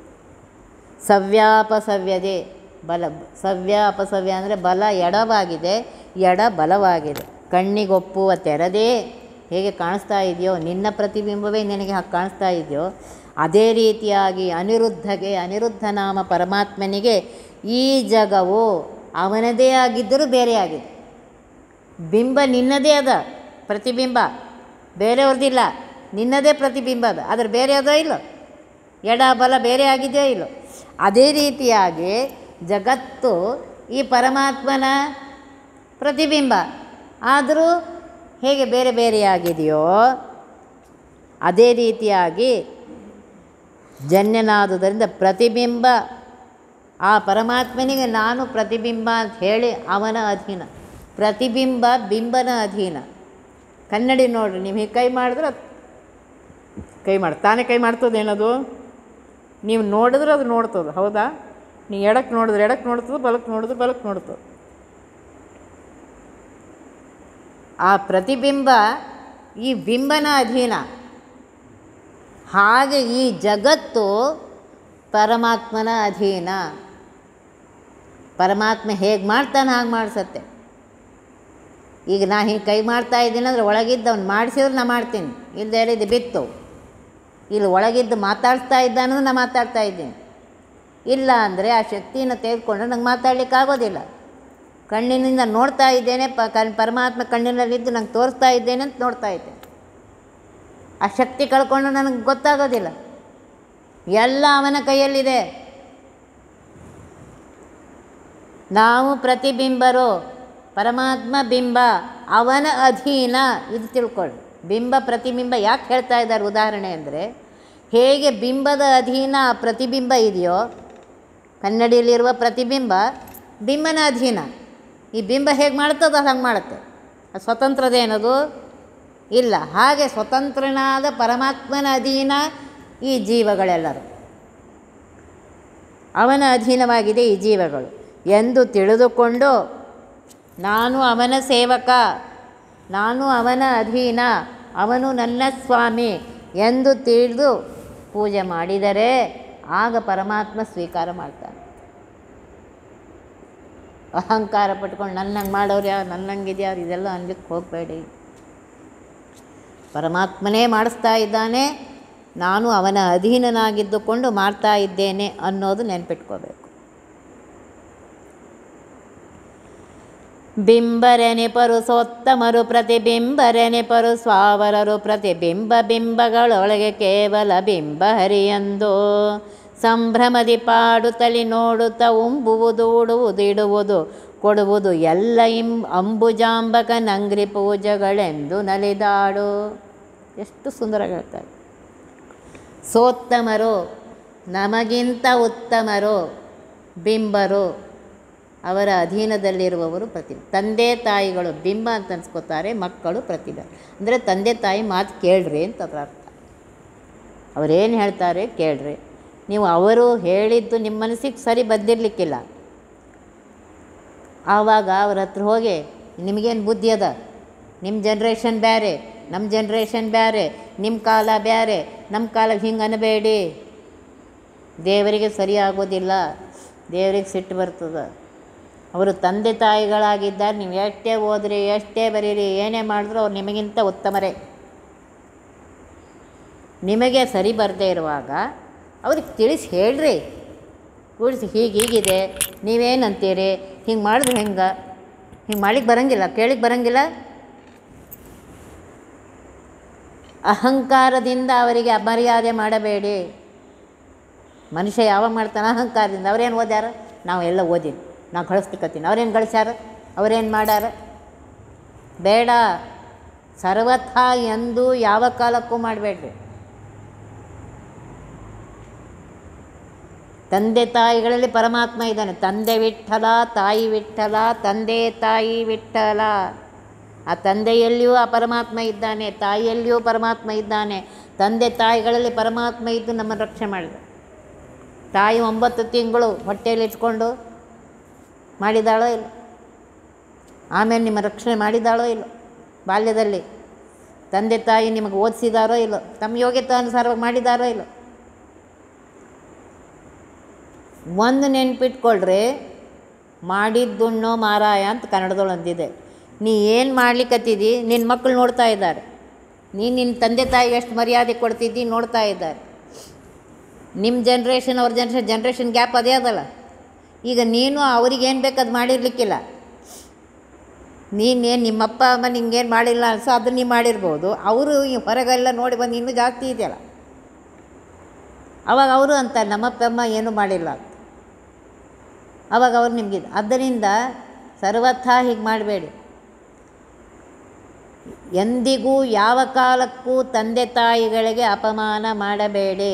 S1: ಸವ್ಯಾಪಸವ್ಯದೆ ಬಲ ಸವ್ಯ ಅಪಸವ್ಯ ಅಂದರೆ ಬಲ ಎಡವಾಗಿದೆ ಎಡ ಬಲವಾಗಿದೆ ಕಣ್ಣಿಗೊಪ್ಪುವ ತೆರದೇ ಹೇಗೆ ಕಾಣಿಸ್ತಾ ಇದೆಯೋ ನಿನ್ನ ಪ್ರತಿಬಿಂಬವೇ ನಿನಗೆ ಹಾಗೆ ಕಾಣಿಸ್ತಾ ಇದೆಯೋ ಅದೇ ರೀತಿಯಾಗಿ ಅನಿರುದ್ಧಗೆ ಅನಿರುದ್ಧ ನಾಮ ಪರಮಾತ್ಮನಿಗೆ ಈ ಜಗವು ಅವನದೇ ಆಗಿದ್ದರೂ ಬೇರೆ ಆಗಿದೆ ಬಿಂಬ ನಿನ್ನದೇ ಅದ ಪ್ರತಿಬಿಂಬ ಬೇರೆಯವ್ರದ್ದಿಲ್ಲ ನಿನ್ನದೇ ಪ್ರತಿಬಿಂಬ ಅದ ಆದರೆ ಬೇರೆ ಅದೋ ಇಲ್ಲೋ ಎಡ ಬಲ ಬೇರೆ ಆಗಿದೆಯೋ ಇಲ್ಲೋ ಅದೇ ರೀತಿಯಾಗಿ ಜಗತ್ತು ಈ ಪರಮಾತ್ಮನ ಪ್ರತಿಬಿಂಬ ಆದರೂ ಹೇಗೆ ಬೇರೆ ಬೇರೆಯಾಗಿದೆಯೋ ಅದೇ ರೀತಿಯಾಗಿ ಜನ್ಯನಾದುದರಿಂದ ಪ್ರತಿಬಿಂಬ ಆ ಪರಮಾತ್ಮನಿಗೆ ನಾನು ಪ್ರತಿಬಿಂಬ ಅಂತ ಹೇಳಿ ಅವನ ಅಧೀನ ಪ್ರತಿಬಿಂಬ ಬಿಂಬನ ಅಧೀನ ಕನ್ನಡಿ ನೋಡ್ರಿ ನೀವು ಹೀಗೆ ಕೈ ಮಾಡಿದ್ರೆ ಅದು ಕೈ ಮಾಡಿ ತಾನೇ ಕೈ ಮಾಡ್ತದೇನದು ನೀವು ನೋಡಿದ್ರೆ ಅದು ನೋಡ್ತದೆ ಹೌದಾ ನೀವು ಎಡಕ್ಕೆ ನೋಡಿದ್ರೆ ಎಡಕ್ಕೆ ನೋಡ್ತದೆ ಬಲಕ್ಕೆ ನೋಡಿದ್ರೆ ಬಲಕ್ಕೆ ನೋಡ್ತದೆ ಆ ಪ್ರತಿಬಿಂಬ ಈ ಬಿಂಬನ ಅಧೀನ ಹಾಗೆ ಈ ಜಗತ್ತು ಪರಮಾತ್ಮನ ಅಧೀನ ಪರಮಾತ್ಮ ಹೇಗೆ ಮಾಡ್ತಾನೆ ಹಾಗೆ ಮಾಡಿಸತ್ತೆ ಈಗ ನಾ ಹಿಂಗೆ ಕೈ ಮಾಡ್ತಾ ಇದ್ದೀನಿ ಅಂದರೆ ಒಳಗಿದ್ದವ್ನು ಮಾಡಿಸಿದ್ರೆ ನಾ ಮಾಡ್ತೀನಿ ಇಲ್ಲದೆ ಇದು ಬಿತ್ತು ಇಲ್ಲಿ ಒಳಗಿದ್ದು ಮಾತಾಡ್ತಾ ಇದ್ದಾನಂದ್ರೆ ನಾ ಮಾತಾಡ್ತಾ ಇದ್ದೀನಿ ಇಲ್ಲ ಅಂದರೆ ಆ ಶಕ್ತಿಯನ್ನು ತೆಗೆದುಕೊಂಡ್ರೆ ನಂಗೆ ಮಾತಾಡ್ಲಿಕ್ಕೆ ಆಗೋದಿಲ್ಲ ಕಣ್ಣಿನಿಂದ ನೋಡ್ತಾ ಇದ್ದೇನೆ ಪ ಕಣ್ ಪರಮಾತ್ಮ ಕಣ್ಣಿನಲ್ಲಿದ್ದು ನಂಗೆ ತೋರಿಸ್ತಾ ಇದ್ದೇನೆ ಅಂತ ನೋಡ್ತಾ ಇದ್ದೇನೆ ಆ ಶಕ್ತಿ ಕಳ್ಕೊಂಡು ನನಗೆ ಗೊತ್ತಾಗೋದಿಲ್ಲ ಎಲ್ಲ ಅವನ ಕೈಯಲ್ಲಿದೆ ನಾವು ಪ್ರತಿಬಿಂಬರು ಪರಮಾತ್ಮ ಬಿಂಬ ಅವನ ಅಧೀನ ಇದು ತಿಳ್ಕೊಳ್ಳಿ ಬಿಂಬ ಪ್ರತಿಬಿಂಬ ಯಾಕೆ ಹೇಳ್ತಾ ಇದ್ದಾರೆ ಉದಾಹರಣೆ ಅಂದರೆ ಹೇಗೆ ಬಿಂಬದ ಅಧೀನ ಆ ಪ್ರತಿಬಿಂಬ ಇದೆಯೋ ಕನ್ನಡಿಯಲ್ಲಿರುವ ಪ್ರತಿಬಿಂಬ ಬಿಂಬನ ಅಧೀನ ಈ ಬಿಂಬ ಹೇಗೆ ಮಾಡುತ್ತದೋ ಹಂಗೆ ಮಾಡುತ್ತೆ ಅದು ಸ್ವತಂತ್ರದೇನದು ಇಲ್ಲ ಹಾಗೆ ಸ್ವತಂತ್ರನಾದ ಪರಮಾತ್ಮನ ಅಧೀನ ಈ ಜೀವಗಳೆಲ್ಲರೂ ಅವನ ಅಧೀನವಾಗಿದೆ ಈ ಜೀವಗಳು ಎಂದು ತಿಳಿದುಕೊಂಡು ನಾನು ಅವನ ಸೇವಕ ನಾನು ಅವನ ಅಧೀನ ಅವನು ನನ್ನ ಸ್ವಾಮಿ ಎಂದು ತಿಳಿದು ಪೂಜೆ ಮಾಡಿದರೆ ಆಗ ಪರಮಾತ್ಮ ಸ್ವೀಕಾರ ಮಾಡ್ತಾನೆ ಅಹಂಕಾರ ಪಟ್ಕೊಂಡು ನನ್ನಂಗೆ ಮಾಡೋರು ಯಾರು ನನ್ನಂಗಿದೆ ಯಾರು ಇದೆಲ್ಲ ಅನ್ಲಿಕ್ಕೆ ಹೋಗಬೇಡಿ ಪರಮಾತ್ಮನೇ ಮಾಡಿಸ್ತಾ ಇದ್ದಾನೆ ನಾನು ಅವನ ಅಧೀನನಾಗಿದ್ದುಕೊಂಡು ಮಾಡ್ತಾ ಇದ್ದೇನೆ ಅನ್ನೋದು ನೆನ್ಪಿಟ್ಕೋಬೇಕು ಬಿಂಬರೆನಿಪರು ಸೋತ್ತಮರು ಪ್ರತಿಬಿಂಬರೆನಿಪರು ಸ್ವಾವರರು ಪ್ರತಿಬಿಂಬ ಬಿಂಬಗಳೊಳಗೆ ಕೇವಲ ಬಿಂಬ ಹರಿಯಂದು ಸಂಭ್ರಮದಿ ಪಾಡುತ್ತಲಿ ನೋಡುತ್ತ ಉಂಬುವುದು ಉಡುವುದು ಇಡುವುದು ಕೊಡುವುದು ಎಲ್ಲ ಇಂ ಅಂಬುಜಾಂಬಕ ನಂಗ್ರಿ ಪೂಜೆಗಳೆಂದು ನಲಿದಾಡು ಎಷ್ಟು ಸುಂದರವಾಗಿ ಹೇಳ್ತಾರೆ ಸೋತ್ತಮರು ನಮಗಿಂತ ಉತ್ತಮರು ಬಿಂಬರು ಅವರ ಅಧೀನದಲ್ಲಿರುವವರು ಪ್ರತಿಭೆ ತಂದೆ ತಾಯಿಗಳು ಬಿಂಬ ಅಂತ ಅನ್ಸ್ಕೋತಾರೆ ಮಕ್ಕಳು ಪ್ರತಿಭೆ ಅಂದರೆ ತಂದೆ ತಾಯಿ ಮಾತು ಕೇಳ್ರಿ ಅಂತ ಅದರ ಅರ್ಥ ಅವರೇನು ಹೇಳ್ತಾರೆ ಕೇಳ್ರಿ ನೀವು ಅವರು ಹೇಳಿದ್ದು ನಿಮ್ಮ ಮನಸ್ಸಿಗೆ ಸರಿ ಬಂದಿರಲಿಕ್ಕಿಲ್ಲ ಆವಾಗ ಅವ್ರ ಹತ್ರ ಹೋಗಿ ನಿಮಗೇನು ಬುದ್ಧಿ ಅದ ನಿಮ್ಮ ಜನ್ರೇಷನ್ ಬೇರೆ ನಮ್ಮ ಜನ್ರೇಷನ್ ಬೇರೆ ನಿಮ್ಮ ಕಾಲ ಬೇರೆ ನಮ್ಮ ಕಾಲ ಹಿಂಗೆ ಅನ್ಬೇಡಿ ದೇವರಿಗೆ ಸರಿ ಆಗೋದಿಲ್ಲ ದೇವರಿಗೆ ಸಿಟ್ಟು ಬರ್ತದೆ ಅವರು ತಂದೆ ತಾಯಿಗಳಾಗಿದ್ದಾರೆ ನೀವು ಎಷ್ಟೇ ಓದ್ರಿ ಎಷ್ಟೇ ಬರೀರಿ ಏನೇ ಮಾಡಿದ್ರು ಅವ್ರು ನಿಮಗಿಂತ ಉತ್ತಮರೇ ನಿಮಗೆ ಸರಿ ಬರದೇ ಇರುವಾಗ ಅವ್ರಿಗೆ ತಿಳಿಸಿ ಹೇಳ್ರಿ ಕೂಡಿಸಿ ಹೀಗೆ ಹೀಗಿದೆ ನೀವೇನಂತೀರಿ ಹಿಂಗೆ ಮಾಡಿದ್ರೆ ಹೆಂಗೆ ಹಿಂಗೆ ಮಾಡ್ಲಿಕ್ಕೆ ಬರೋಂಗಿಲ್ಲ ಕೇಳಿಕ್ಕೆ ಬರೋಂಗಿಲ್ಲ ಅಹಂಕಾರದಿಂದ ಅವರಿಗೆ ಅಮರ್ಯಾದೆ ಮಾಡಬೇಡಿ ಮನುಷ್ಯ ಯಾವಾಗ ಮಾಡ್ತಾನೆ ಅಹಂಕಾರದಿಂದ ಅವ್ರೇನು ಓದ್ಯಾರ ನಾವು ಎಲ್ಲ ಓದಿನಿ ನಾವು ಕಳಿಸ್ಲಿಕ್ಕತ್ತೀನಿ ಅವ್ರೇನು ಗಳಿಸ್ಯಾರ ಅವ್ರೇನು ಮಾಡ್ಯಾರ ಬೇಡ ಸರ್ವಥಾ ಎಂದು ಯಾವ ಕಾಲಕ್ಕೂ ಮಾಡಬೇಡ್ರಿ ತಂದೆ ತಾಯಿಗಳಲ್ಲಿ ಪರಮಾತ್ಮ ಇದ್ದಾನೆ ತಂದೆ ವಿಠಲ ತಾಯಿ ವಿಠಲ ತಂದೆ ತಾಯಿ ವಿಠಲ ಆ ತಂದೆಯಲ್ಲಿಯೂ ಆ ಪರಮಾತ್ಮ ಇದ್ದಾನೆ ತಾಯಿಯಲ್ಲಿಯೂ ಪರಮಾತ್ಮ ಇದ್ದಾನೆ ತಂದೆ ತಾಯಿಗಳಲ್ಲಿ ಪರಮಾತ್ಮ ಇದ್ದು ನಮ್ಮನ್ನು ರಕ್ಷಣೆ ಮಾಡಿದ ತಾಯಿ ಒಂಬತ್ತು ತಿಂಗಳು ಹೊಟ್ಟೆಯಲ್ಲಿ ಇಟ್ಕೊಂಡು ಮಾಡಿದಾಳೋ ಇಲ್ಲ ಆಮೇಲೆ ನಿಮ್ಮ ರಕ್ಷಣೆ ಮಾಡಿದಾಳೋ ಇಲ್ಲ ಬಾಲ್ಯದಲ್ಲಿ ತಂದೆ ತಾಯಿ ನಿಮಗೆ ಓದಿಸಿದಾರೋ ಇಲ್ಲೋ ತಮ್ಮ ಯೋಗ್ಯತೆ ಅನುಸಾರವಾಗಿ ಮಾಡಿದಾರೋ ಇಲ್ಲೋ ಒಂದು ನೆನ್ಪಿಟ್ಕೊಳ್ರಿ ಮಾಡಿದ್ದುಣ್ಣೋ ಮಾರಾಯ ಅಂತ ಕನ್ನಡದೊಳು ಅಂದಿದೆ ನೀ ಏನು ಮಾಡ್ಲಿಕ್ಕತ್ತಿದ್ದಿ ನಿನ್ನ ಮಕ್ಕಳು ನೋಡ್ತಾ ಇದ್ದಾರೆ ನೀನು ನಿನ್ನ ತಂದೆ ತಾಯಿಗೆ ಎಷ್ಟು ಮರ್ಯಾದೆ ಕೊಡ್ತಿದ್ದಿ ನೋಡ್ತಾ ಇದ್ದಾರೆ ನಿಮ್ಮ ಜನ್ರೇಷನ್ ಅವ್ರ ಜನ್ರೇಷನ್ ಜನ್ರೇಷನ್ ಗ್ಯಾಪ್ ಅದೇ ಅದಲ್ಲ ಈಗ ನೀನು ಅವ್ರಿಗೆ ಏನು ಬೇಕು ಅದು ಮಾಡಿರ್ಲಿಕ್ಕಿಲ್ಲ ನೀನೇನು ನಿಮ್ಮಪ್ಪ ಅಮ್ಮ ನಿಂಗೇನು ಮಾಡಿಲ್ಲ ಅನ್ಸೋ ಅದನ್ನ ನೀವು ಮಾಡಿರ್ಬೋದು ಅವರು ಈ ಹೊರಗೆಲ್ಲ ನೋಡಿ ಬಂದು ಇನ್ನೂ ಜಾಸ್ತಿ ಇದೆಯಲ್ಲ ಅವಾಗ ಅವರು ಅಂತಾರೆ ನಮ್ಮಪ್ಪ ಅಮ್ಮ ಏನೂ ಮಾಡಿಲ್ಲ ಅಂತ ಅವಾಗ ಅವ್ರು ನಿಮಗೆ ಆದ್ದರಿಂದ ಸರ್ವಥಾ ಹೀಗೆ ಮಾಡಬೇಡಿ ಎಂದಿಗೂ ಯಾವ ಕಾಲಕ್ಕೂ ತಂದೆ ತಾಯಿಗಳಿಗೆ ಅಪಮಾನ ಮಾಡಬೇಡಿ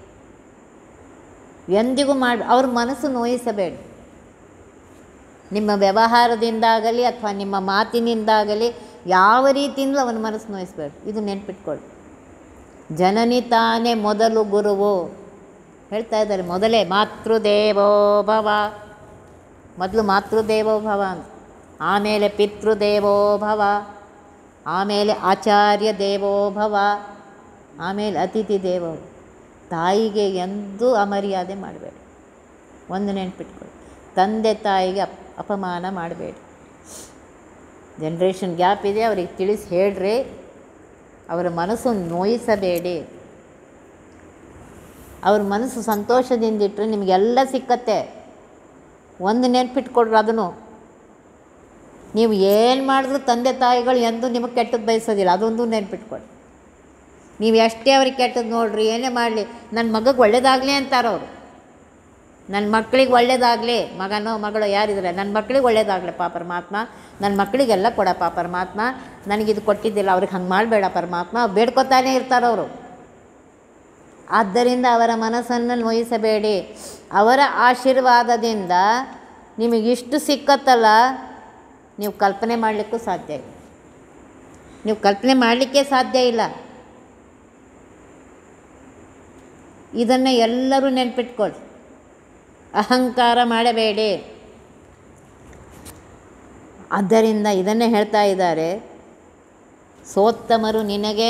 S1: ಎಂದಿಗೂ ಮಾಡಿ ಅವ್ರ ಮನಸ್ಸು ನೋಯಿಸಬೇಡಿ ನಿಮ್ಮ ವ್ಯವಹಾರದಿಂದಾಗಲಿ ಅಥವಾ ನಿಮ್ಮ ಮಾತಿನಿಂದಾಗಲಿ ಯಾವ ರೀತಿಯಿಂದಲೂ ಅವನ ಮನಸ್ಸು ನೋಯಿಸಬೇಡಿ ಇದು ನೆನ್ಪಿಟ್ಕೊಳ್ಳಿ ಜನನಿ ತಾನೇ ಮೊದಲು ಗುರುವು ಹೇಳ್ತಾ ಇದ್ದಾರೆ ಮೊದಲೇ ಮಾತೃದೇವೋ ಭವ ಮೊದಲು ಮಾತೃದೇವೋ ಭವ ಅಂತ ಆಮೇಲೆ ಪಿತೃದೇವೋ ಭವ ಆಮೇಲೆ ಆಚಾರ್ಯ ದೇವೋ ಭವ ಆಮೇಲೆ ಅತಿಥಿ ದೇವೋ ಭವ. ತಾಯಿಗೆ ಎಂದೂ ಅಮರ್ಯಾದೆ ಮಾಡಬೇಡಿ ಒಂದು ನೆನ್ಪಿಟ್ಕೊಳ್ಳಿ ತಂದೆ ತಾಯಿಗೆ ಅಪ್ ಅಪಮಾನ ಮಾಡಬೇಡಿ ಜನ್ರೇಷನ್ ಗ್ಯಾಪ್ ಇದೆ ಅವ್ರಿಗೆ ತಿಳಿಸಿ ಹೇಳ್ರಿ ಅವರ ಮನಸ್ಸು ನೋಯಿಸಬೇಡಿ ಅವ್ರ ಮನಸ್ಸು ಸಂತೋಷದಿಂದಿಟ್ಟರೆ ನಿಮಗೆಲ್ಲ ಸಿಕ್ಕತ್ತೆ ಒಂದು ನೆನ್ಪಿಟ್ಕೊಡ್ರಿ ಅದನ್ನು ನೀವು ಏನು ಮಾಡಿದ್ರು ತಂದೆ ತಾಯಿಗಳು ಎಂದೂ ನಿಮಗೆ ಕೆಟ್ಟದ್ದು ಬಯಸೋದಿಲ್ಲ ಅದೊಂದು ನೆನ್ಪಿಟ್ಕೊಡಿ ನೀವು ಎಷ್ಟೇ ಅವ್ರಿಗೆ ಕೆಟ್ಟದ್ದು ನೋಡ್ರಿ ಏನೇ ಮಾಡಲಿ ನನ್ನ ಮಗಗೆ ಒಳ್ಳೇದಾಗಲಿ ಅಂತಾರೆ ಅವರು ನನ್ನ ಮಕ್ಕಳಿಗೆ ಒಳ್ಳೇದಾಗಲಿ ಮಗನೋ ಮಗಳು ಯಾರಿದ್ರೆ ನನ್ನ ಮಕ್ಕಳಿಗೆ ಒಳ್ಳೇದಾಗಲಪ್ಪ ಪರಮಾತ್ಮ ನನ್ನ ಮಕ್ಕಳಿಗೆಲ್ಲ ಕೊಡಪ್ಪ ಪರಮಾತ್ಮ ನನಗಿದು ಕೊಟ್ಟಿದ್ದಿಲ್ಲ ಅವ್ರಿಗೆ ಹಂಗೆ ಮಾಡಬೇಡ ಪರಮಾತ್ಮ ಬೇಡ್ಕೊತಾನೇ ಇರ್ತಾರೆ ಅವರು ಆದ್ದರಿಂದ ಅವರ ಮನಸ್ಸನ್ನು ನೋಯಿಸಬೇಡಿ ಅವರ ಆಶೀರ್ವಾದದಿಂದ ನಿಮಗಿಷ್ಟು ಸಿಕ್ಕತ್ತಲ್ಲ ನೀವು ಕಲ್ಪನೆ ಮಾಡಲಿಕ್ಕೂ ಸಾಧ್ಯ ಇಲ್ಲ ನೀವು ಕಲ್ಪನೆ ಮಾಡಲಿಕ್ಕೆ ಸಾಧ್ಯ ಇಲ್ಲ ಇದನ್ನು ಎಲ್ಲರೂ ನೆನ್ಪಿಟ್ಕೊಳ್ಳಿ ಅಹಂಕಾರ ಮಾಡಬೇಡಿ ಆದ್ದರಿಂದ ಇದನ್ನೇ ಹೇಳ್ತಾ ಇದ್ದಾರೆ ಸೋತ್ತಮರು ನಿನಗೆ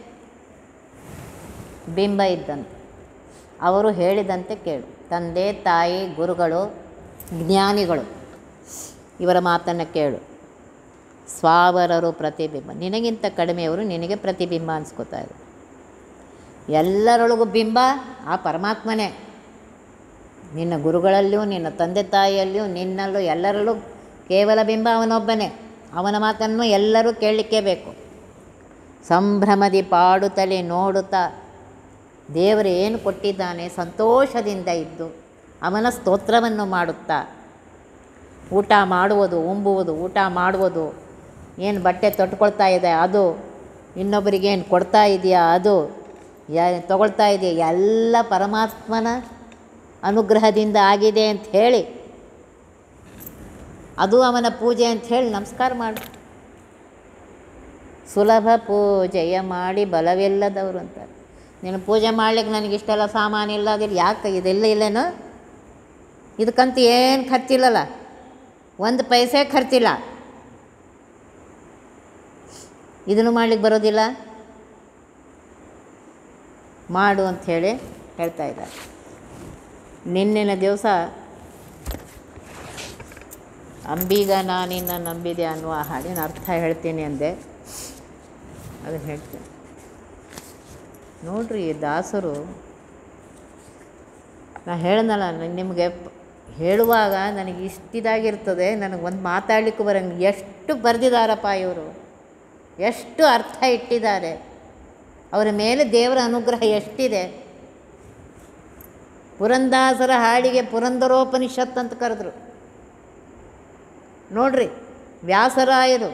S1: ಬಿಂಬ ಇದ್ದಂತೆ ಅವರು ಹೇಳಿದಂತೆ ಕೇಳು ತಂದೆ ತಾಯಿ ಗುರುಗಳು ಜ್ಞಾನಿಗಳು ಇವರ ಮಾತನ್ನು ಕೇಳು ಸ್ವಾವರರು ಪ್ರತಿಬಿಂಬ ನಿನಗಿಂತ ಕಡಿಮೆಯವರು ನಿನಗೆ ಪ್ರತಿಬಿಂಬ ಅನ್ಸ್ಕೋತಾ ಇದ್ದಾರೆ ಎಲ್ಲರೊಳಗೂ ಬಿಂಬ ಆ ಪರಮಾತ್ಮನೇ ನಿನ್ನ ಗುರುಗಳಲ್ಲಿಯೂ ನಿನ್ನ ತಂದೆ ತಾಯಿಯಲ್ಲಿಯೂ ನಿನ್ನಲ್ಲೂ ಎಲ್ಲರಲ್ಲೂ ಕೇವಲ ಬಿಂಬ ಅವನೊಬ್ಬನೇ ಅವನ ಮಾತನ್ನು ಎಲ್ಲರೂ ಕೇಳಲಿಕ್ಕೆ ಬೇಕು ಸಂಭ್ರಮದಿ ಪಾಡುತ್ತಲೇ ನೋಡುತ್ತಾ ದೇವರು ಏನು ಕೊಟ್ಟಿದ್ದಾನೆ ಸಂತೋಷದಿಂದ ಇದ್ದು ಅವನ ಸ್ತೋತ್ರವನ್ನು ಮಾಡುತ್ತಾ ಊಟ ಮಾಡುವುದು ಉಂಬುವುದು ಊಟ ಮಾಡುವುದು ಏನು ಬಟ್ಟೆ ತೊಟ್ಕೊಳ್ತಾ ಇದೆ ಅದು ಇನ್ನೊಬ್ಬರಿಗೆ ಏನು ಕೊಡ್ತಾ ಇದೆಯಾ ಅದು ಯಾ ತಗೊಳ್ತಾ ಇದೆಯಾ ಎಲ್ಲ ಪರಮಾತ್ಮನ ಅನುಗ್ರಹದಿಂದ ಆಗಿದೆ ಅಂತ ಹೇಳಿ ಅದು ಅವನ ಪೂಜೆ ಅಂತ ಹೇಳಿ ನಮಸ್ಕಾರ ಮಾಡು ಸುಲಭ ಪೂಜೆಯ ಮಾಡಿ ಬಲವಿಲ್ಲದವರು ಅಂತಾರೆ ನೀನು ಪೂಜೆ ಮಾಡ್ಲಿಕ್ಕೆ ನನಗೆ ಇಷ್ಟೆಲ್ಲ ಸಾಮಾನು ಇಲ್ಲ ಅದಿಲ್ಲ ಯಾಕೆ ಇದೆಲ್ಲ ಇಲ್ಲೇನು ಇದಕ್ಕಂತೂ ಏನು ಖರ್ಚಿಲ್ಲಲ್ಲ ಒಂದು ಪೈಸೆ ಖರ್ಚಿಲ್ಲ ಇದನ್ನು ಮಾಡ್ಲಿಕ್ಕೆ ಬರೋದಿಲ್ಲ ಮಾಡು ಅಂತ ಹೇಳಿ ಹೇಳ್ತಾ ಇದ್ದಾರೆ ನಿನ್ನಿನ ದಿವಸ ಅಂಬೀಗ ನಾನಿನ್ನ ನಂಬಿದೆ ಅನ್ನುವ ಹಾಡಿನ ಅರ್ಥ ಹೇಳ್ತೀನಿ ಅಂದೆ ಅದನ್ನು ಹೇಳ್ತೀನಿ ನೋಡ್ರಿ ಈ ದಾಸರು ನಾ ಹೇಳ್ದಲ್ಲ ನ- ನಿಮಗೆ ಪ್- ಹೇಳುವಾಗ ನನಗೆ ಇಷ್ಟಿದಾಗಿರ್ತದೆ ನನಗೆ ಒಂದು ಮಾತಾಡ್ಲಿಕ್ಕೂ ಬರಂಗೆ ಎಷ್ಟು ಬರೆದಿದ್ದಾರಪ್ಪ ಇವರು ಎಷ್ಟು ಅರ್ಥ ಇಟ್ಟಿದ್ದಾರೆ ಅವರ ಮೇಲೆ ದೇವರ ಅನುಗ್ರಹ ಎಷ್ಟಿದೆ ಪುರಂದಾಸರ ಹಾಡಿಗೆ ಪುರಂದರೋಪನಿಷತ್ ಅಂತ ಕರೆದ್ರು ನೋಡ್ರಿ ವ್ಯಾಸರಾಯರು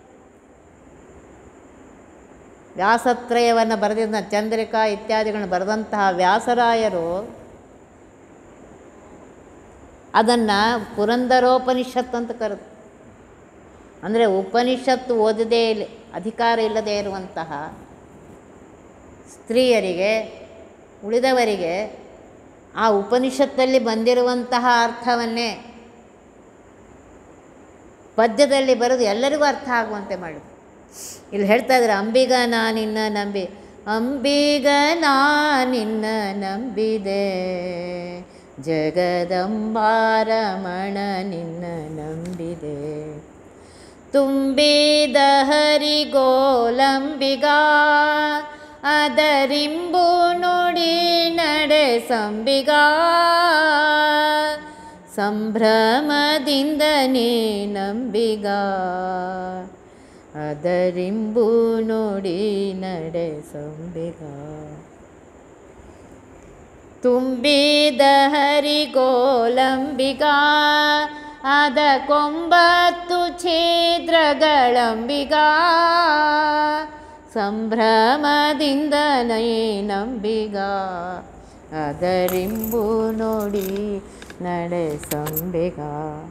S1: ವ್ಯಾಸತ್ರಯವನ್ನು ಬರೆದಿದ್ದ ಚಂದ್ರಿಕಾ ಇತ್ಯಾದಿಗಳನ್ನು ಬರೆದಂತಹ ವ್ಯಾಸರಾಯರು ಅದನ್ನು ಪುರಂದರೋಪನಿಷತ್ ಅಂತ ಕರೆದು ಅಂದರೆ ಉಪನಿಷತ್ತು ಓದದೇ ಇಲ್ಲ ಅಧಿಕಾರ ಇಲ್ಲದೇ ಇರುವಂತಹ ಸ್ತ್ರೀಯರಿಗೆ ಉಳಿದವರಿಗೆ ಆ ಉಪನಿಷತ್ತಲ್ಲಿ ಬಂದಿರುವಂತಹ ಅರ್ಥವನ್ನೇ ಪದ್ಯದಲ್ಲಿ ಬರೆದು ಎಲ್ಲರಿಗೂ ಅರ್ಥ ಆಗುವಂತೆ ಮಾಡಿದ್ರು ಇಲ್ಲಿ ಹೇಳ್ತಾ ಇದ್ದಾರೆ ಅಂಬಿಗ ನಾನಿನ್ನ ನಂಬಿ ಅಂಬಿಗ ನಾನಿನ್ನ ನಂಬಿದೆ ಜಗದಂಬಾರಮಣ ನಿನ್ನ ನಂಬಿದೆ ತುಂಬಿದ ಹರಿಗೋಲಂಬಿಗ ಅದರಿಂಬು ನುಡಿ ನಡೆ ಸಂಬಿಗ ಸಂಭ್ರಮದಿಂದ ನೀ ನಂಬಿಗ ಅದರಿಂಬು ನುಡಿ ನಡೆ ಸಂಬಿಗ ತುಂಬಿದ ಹರಿಗೋಲಂಬಿಗ ಅದ ಕೊಂಬತ್ತು ಛೇದ್ರಗಳಂಬಿಗ ಸಂಭ್ರಮದಿಂದ ನೈ ನಂಬಿಗ ಅದರಿಂಬು ನೋಡಿ ನಡೆ ಸಂಬಿಗ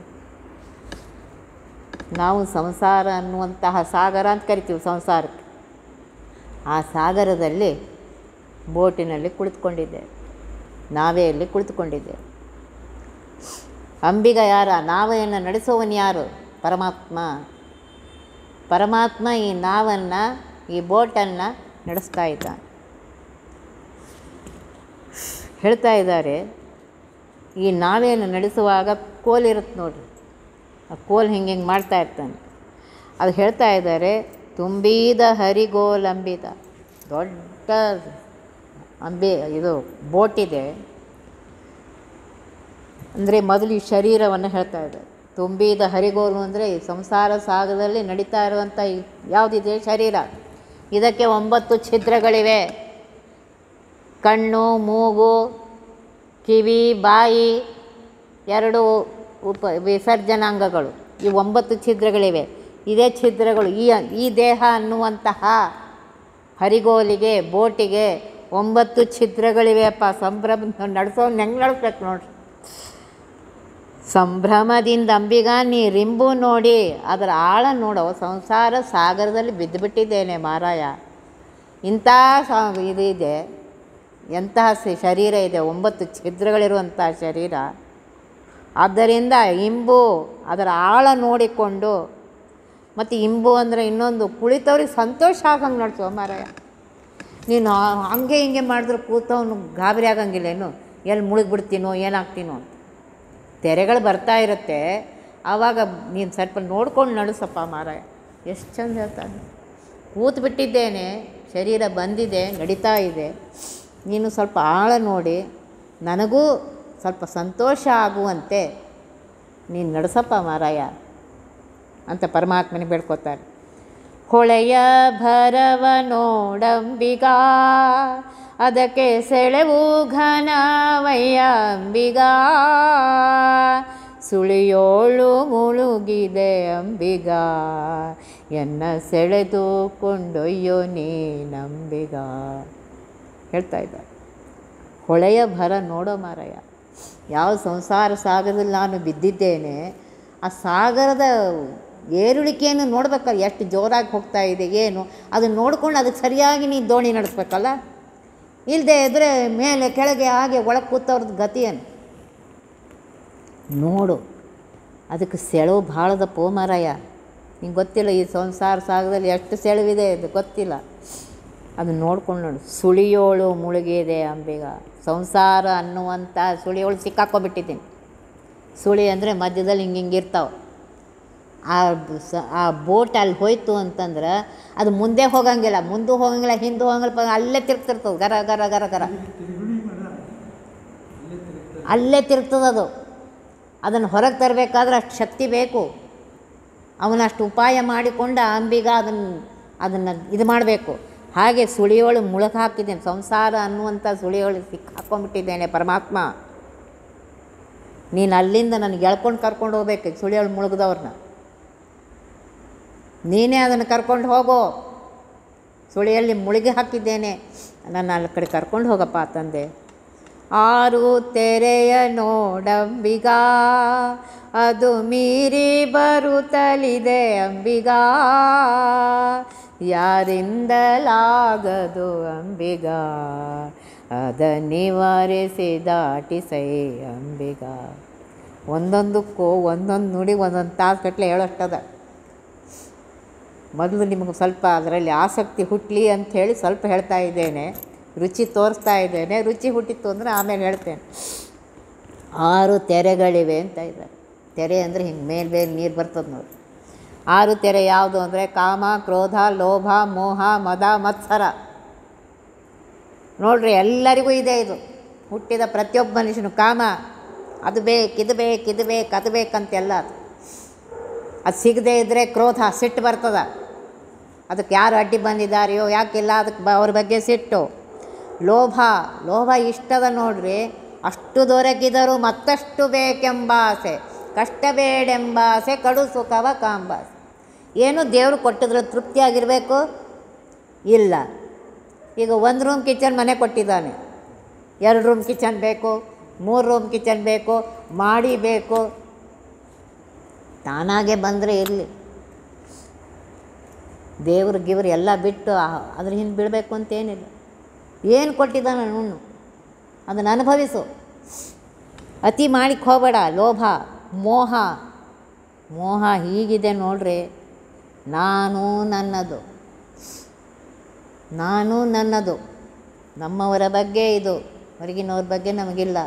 S1: ನಾವು ಸಂಸಾರ ಅನ್ನುವಂತಹ ಸಾಗರ ಅಂತ ಕರಿತೀವಿ ಸಂಸಾರಕ್ಕೆ ಆ ಸಾಗರದಲ್ಲಿ ಬೋಟಿನಲ್ಲಿ ಕುಳಿತುಕೊಂಡಿದ್ದೆ ನಾವೆಯಲ್ಲಿ ಕುಳಿತುಕೊಂಡಿದ್ದೆ ಅಂಬಿಗ ಯಾರ ನಾವೆಯನ್ನು ನಡೆಸುವವನು ಯಾರು ಪರಮಾತ್ಮ ಪರಮಾತ್ಮ ಈ ನಾವನ್ನು ಈ ಬೋಟನ್ನು ನಡೆಸ್ತಾ ಇದ್ದಾನೆ ಹೇಳ್ತಾ ಇದ್ದಾರೆ ಈ ನಾವೇನು ನಡೆಸುವಾಗ ಕೋಲಿರುತ್ತೆ ನೋಡ್ರಿ ಆ ಕೋಲ್ ಹಿಂಗೆ ಹಿಂಗೆ ಮಾಡ್ತಾ ಇರ್ತಾನೆ ಅದು ಹೇಳ್ತಾ ಇದ್ದಾರೆ ತುಂಬಿದ ಹರಿಗೋಲಂಬಿದ ದೊಡ್ಡ ಅಂಬಿ ಇದು ಬೋಟಿದೆ ಅಂದರೆ ಮೊದಲು ಈ ಶರೀರವನ್ನು ಹೇಳ್ತಾ ಇದ್ದಾರೆ ತುಂಬಿದ ಹರಿಗೋಲು ಅಂದರೆ ಈ ಸಂಸಾರ ಸಾಗರದಲ್ಲಿ ನಡೀತಾ ಇರುವಂಥ ಈ ಯಾವುದಿದೆ ಶರೀರ ಇದಕ್ಕೆ ಒಂಬತ್ತು ಛಿದ್ರಗಳಿವೆ ಕಣ್ಣು ಮೂಗು ಕಿವಿ ಬಾಯಿ ಎರಡು ಉಪ ವಿಸರ್ಜನಾಂಗಗಳು ಈ ಒಂಬತ್ತು ಛಿದ್ರಗಳಿವೆ ಇದೇ ಛಿದ್ರಗಳು ಈ ಈ ದೇಹ ಅನ್ನುವಂತಹ ಹರಿಗೋಲಿಗೆ ಬೋಟಿಗೆ ಒಂಬತ್ತು ಛಿದ್ರಗಳಿವೆಯಪ್ಪ ಸಂಭ್ರಮ ನಡೆಸೋನು ಹೆಂಗೆ ನಡೆಸ್ಬೇಕು ನೋಡ್ರಿ ಸಂಭ್ರಮದಿಂದ ಅಂಬಿಗ ನೀ ರಿಂಬು ನೋಡಿ ಅದರ ಆಳ ನೋಡೋ ಸಂಸಾರ ಸಾಗರದಲ್ಲಿ ಬಿದ್ದುಬಿಟ್ಟಿದ್ದೇನೆ ಮಾರಾಯ ಇಂಥ ಸ ಇದು ಇದೆ ಎಂತಹ ಸ- ಶರೀರ ಇದೆ ಒಂಬತ್ತು ಛಿದ್ರಗಳಿರುವಂಥ ಶರೀರ ಆದ್ದರಿಂದ ಇಂಬು ಅದರ ಆಳ ನೋಡಿಕೊಂಡು ಮತ್ತು ಇಂಬು ಅಂದರೆ ಇನ್ನೊಂದು ಕುಳಿತವ್ರಿಗೆ ಸಂತೋಷ ಆಗಂಗೆ ನಡೆಸುವ ಮಾರಾಯ ನೀನು ಆ- ಹಂಗೆ ಹಿಂಗೆ ಮಾಡಿದ್ರೆ ಕೂತವನು ಗಾಬರಿ ಆಗಂಗಿಲ್ಲೇನು ಎಲ್ಲಿ ಮುಳುಗ್ಬಿಡ್ತೀನೋ ಏನಾಗ್ತೀನೋ ಅಂತ ತೆರೆಗಳು ಬರ್ತಾ ಇರುತ್ತೆ ಆವಾಗ ನೀನು ಸ್ವಲ್ಪ ನೋಡ್ಕೊಂಡು ನಡೆಸಪ್ಪ ಮಾರಾಯ ಎಷ್ಟು ಚಂದ ಹೇಳ್ತಾನೆ ಕೂತು ಬಿಟ್ಟಿದ್ದೇನೆ ಶರೀರ ಬಂದಿದೆ ನಡೀತಾ ಇದೆ ನೀನು ಸ್ವಲ್ಪ ಆಳ ನೋಡಿ ನನಗೂ ಸ್ವಲ್ಪ ಸಂತೋಷ ಆಗುವಂತೆ ನೀನು ನಡೆಸಪ್ಪ ಮಾರಾಯ ಅಂತ ಪರಮಾತ್ಮನಿಗೆ ಬೇಡ್ಕೋತಾರೆ ಹೊಳೆಯ ಭರವ ನೋಡಂಬಿಗ ಅದಕ್ಕೆ ಸೆಳೆವು ಘನವಯ್ಯ ಅಂಬಿಗ ಸುಳಿಯೋಳು ಮುಳುಗಿದೆ ಅಂಬಿಗ ಎನ್ನ ಸೆಳೆದು ಕೊಂಡೊಯ್ಯೋ ನೀನಂಬಿಗ ಹೇಳ್ತಾ ಇದ್ದ ಹೊಳೆಯ ಭರ ನೋಡೋ ಮಾರಾಯ ಯಾವ ಸಂಸಾರ ಸಾಗರದಲ್ಲಿ ನಾನು ಬಿದ್ದಿದ್ದೇನೆ ಆ ಸಾಗರದ ಏರುಳಿಕೆಯನ್ನು ನೋಡ್ಬೇಕಲ್ಲ ಎಷ್ಟು ಜೋರಾಗಿ ಹೋಗ್ತಾ ಇದೆ ಏನು ಅದನ್ನು ನೋಡ್ಕೊಂಡು ಅದಕ್ಕೆ ಸರಿಯಾಗಿ ನೀನು ದೋಣಿ ನಡೆಸ್ಬೇಕಲ್ಲ ಇಲ್ಲದೆ ಇದ್ದರೆ ಮೇಲೆ ಕೆಳಗೆ ಹಾಗೆ ಒಳಗೆ ಕೂತವ್ರದ್ದು ಗತಿ ಏನು ನೋಡು ಅದಕ್ಕೆ ಸೆಳವು ಭಾಳದ ಪೋಮರಾಯ ನಿಂಗೆ ಗೊತ್ತಿಲ್ಲ ಈ ಸಂಸಾರ ಸಾಗರದಲ್ಲಿ ಎಷ್ಟು ಸೆಳವಿದೆ ಅದು ಗೊತ್ತಿಲ್ಲ ಅದನ್ನ ನೋಡ್ಕೊಂಡು ನೋಡು ಸುಳಿಯೋಳು ಮುಳುಗಿದೆ ಅಂಬೀಗ ಸಂಸಾರ ಅನ್ನುವಂಥ ಸುಳಿಯೋಳು ಸಿಕ್ಕಾಕೊಂಡ್ಬಿಟ್ಟಿದ್ದೀನಿ ಸುಳಿ ಅಂದರೆ ಮಧ್ಯದಲ್ಲಿ ಹಿಂಗೆ ಹಿಂಗೆ ಇರ್ತಾವೆ ಆ ಸ ಆ ಬೋಟ್ ಅಲ್ಲಿ ಹೋಯ್ತು ಅಂತಂದ್ರೆ ಅದು ಮುಂದೆ ಹೋಗಂಗಿಲ್ಲ ಮುಂದೆ ಹೋಗಂಗಿಲ್ಲ ಹಿಂದೆ ಹೋಗಂಗಿಲ್ಲ ಅಲ್ಲೇ ತಿರ್ಗ್ತಿರ್ತದೆ ಗರ ಗರ ಗರ ಗರ ಅಲ್ಲೇ ತಿರುಗ್ತದೆ ಅದು ಅದನ್ನು ಹೊರಗೆ ತರಬೇಕಾದ್ರೆ ಅಷ್ಟು ಶಕ್ತಿ ಬೇಕು ಅವನಷ್ಟು ಉಪಾಯ ಮಾಡಿಕೊಂಡು ಆ ಅಂಬಿಗ ಅದನ್ನು ಅದನ್ನು ಇದು ಮಾಡಬೇಕು ಹಾಗೆ ಸುಳಿಯೋಳು ಮುಳುಗ ಹಾಕಿದ್ದೇನೆ ಸಂಸಾರ ಅನ್ನುವಂಥ ಸುಳಿಯೋಳು ಸಿಕ್ಕಾಕೊಂಡ್ಬಿಟ್ಟಿದ್ದೇನೆ ಪರಮಾತ್ಮ ನೀನು ಅಲ್ಲಿಂದ ನನಗೆ ಎಳ್ಕೊಂಡು ಕರ್ಕೊಂಡು ಹೋಗ್ಬೇಕು ಸುಳಿಯೋಳು ಮುಳುಗ್ದವ್ರನ್ನ ನೀನೇ ಅದನ್ನು ಕರ್ಕೊಂಡು ಹೋಗೋ ಸುಳಿಯಲ್ಲಿ ಮುಳುಗಿ ಹಾಕಿದ್ದೇನೆ ನನ್ನ ಅಲ್ಲಿ ಕಡೆ ಕರ್ಕೊಂಡು ಹೋಗಪ್ಪ ತಂದೆ ಆರು ತೆರೆಯ ನೋಡಂಬಿಗ ಅದು ಮೀರಿ ಬರುತ್ತಲಿದೆ ಅಂಬಿಗ ಯಾರಿಂದಲಾಗದು ಅಂಬಿಗ ಅದ ನಿವಾರಿಸಿ ದಾಟಿಸೈ ಅಂಬಿಗ ಒಂದೊಂದಕ್ಕೂ ಒಂದೊಂದು ನುಡಿ ಒಂದೊಂದು ತಾಸು ಗಟ್ಟಲೆ ಹೇಳೋಷ್ಟದ ಮೊದಲು ನಿಮಗೆ ಸ್ವಲ್ಪ ಅದರಲ್ಲಿ ಆಸಕ್ತಿ ಹುಟ್ಟಲಿ ಅಂಥೇಳಿ ಸ್ವಲ್ಪ ಹೇಳ್ತಾ ಇದ್ದೇನೆ ರುಚಿ ತೋರಿಸ್ತಾ ಇದ್ದೇನೆ ರುಚಿ ಹುಟ್ಟಿತ್ತು ಅಂದರೆ ಆಮೇಲೆ ಹೇಳ್ತೇನೆ ಆರು ತೆರೆಗಳಿವೆ ಅಂತ ಇದ್ದಾರೆ ತೆರೆ ಅಂದರೆ ಹಿಂಗೆ ಮೇಲೆ ಮೇಲೆ ನೀರು ಬರ್ತದೆ ನೋಡಿ ಆರು ತೆರೆ ಯಾವುದು ಅಂದರೆ ಕಾಮ ಕ್ರೋಧ ಲೋಭ ಮೋಹ ಮದ ಮತ್ಸರ ನೋಡ್ರಿ ಎಲ್ಲರಿಗೂ ಇದೆ ಇದು ಹುಟ್ಟಿದ ಪ್ರತಿಯೊಬ್ಬ ಮನುಷ್ಯನು ಕಾಮ ಅದು ಬೇಕು ಇದು ಬೇಕು ಇದು ಬೇಕು ಅದು ಬೇಕಂತೆಲ್ಲ ಅದು ಅದು ಸಿಗದೇ ಇದ್ದರೆ ಕ್ರೋಧ ಸಿಟ್ಟು ಬರ್ತದ ಅದಕ್ಕೆ ಯಾರು ಅಡ್ಡಿ ಬಂದಿದ್ದಾರೆಯೋ ಯಾಕಿಲ್ಲ ಅದಕ್ಕೆ ಬ ಅವ್ರ ಬಗ್ಗೆ ಸಿಟ್ಟು ಲೋಭ ಲೋಭ ಇಷ್ಟದ ನೋಡ್ರಿ ಅಷ್ಟು ದೊರಕಿದರೂ ಮತ್ತಷ್ಟು ಬೇಕೆಂಬ ಆಸೆ ಕಷ್ಟ ಬೇಡೆಂಬ ಆಸೆ ಕಡು ಸುಖವ ಕಾಂಬಾಸೆ ಏನು ದೇವರು ಕೊಟ್ಟಿದ್ರೆ ತೃಪ್ತಿಯಾಗಿರಬೇಕು ಇಲ್ಲ ಈಗ ಒಂದು ರೂಮ್ ಕಿಚನ್ ಮನೆ ಕೊಟ್ಟಿದ್ದಾನೆ ಎರಡು ರೂಮ್ ಕಿಚನ್ ಬೇಕು ಮೂರು ರೂಮ್ ಕಿಚನ್ ಬೇಕು ಮಾಡಿ ಬೇಕು ತಾನಾಗೆ ಬಂದರೆ ಇರಲಿ ದೇವ್ರು ಗಿವ್ರು ಎಲ್ಲ ಬಿಟ್ಟು ಆ- ಅದ್ರ ಹಿಂದೆ ಬೀಳಬೇಕು ಅಂತೇನಿಲ್ಲ ಏನು ಕೊಟ್ಟಿದ್ದಾನೆ ಅವನು ಅದನ್ನು ಅನುಭವಿಸು ಅತಿ ಮಾಡಿಕ್ಕೆ ಹೋಗಬೇಡ ಲೋಭ ಮೋಹ ಮೋಹ ಹೀಗಿದೆ ನೋಡ್ರಿ ನಾನು ನನ್ನದು ನಾನು ನನ್ನದು ನಮ್ಮವರ ಬಗ್ಗೆ ಇದು ಹೊರಗಿನವ್ರ ಬಗ್ಗೆ ನಮಗಿಲ್ಲ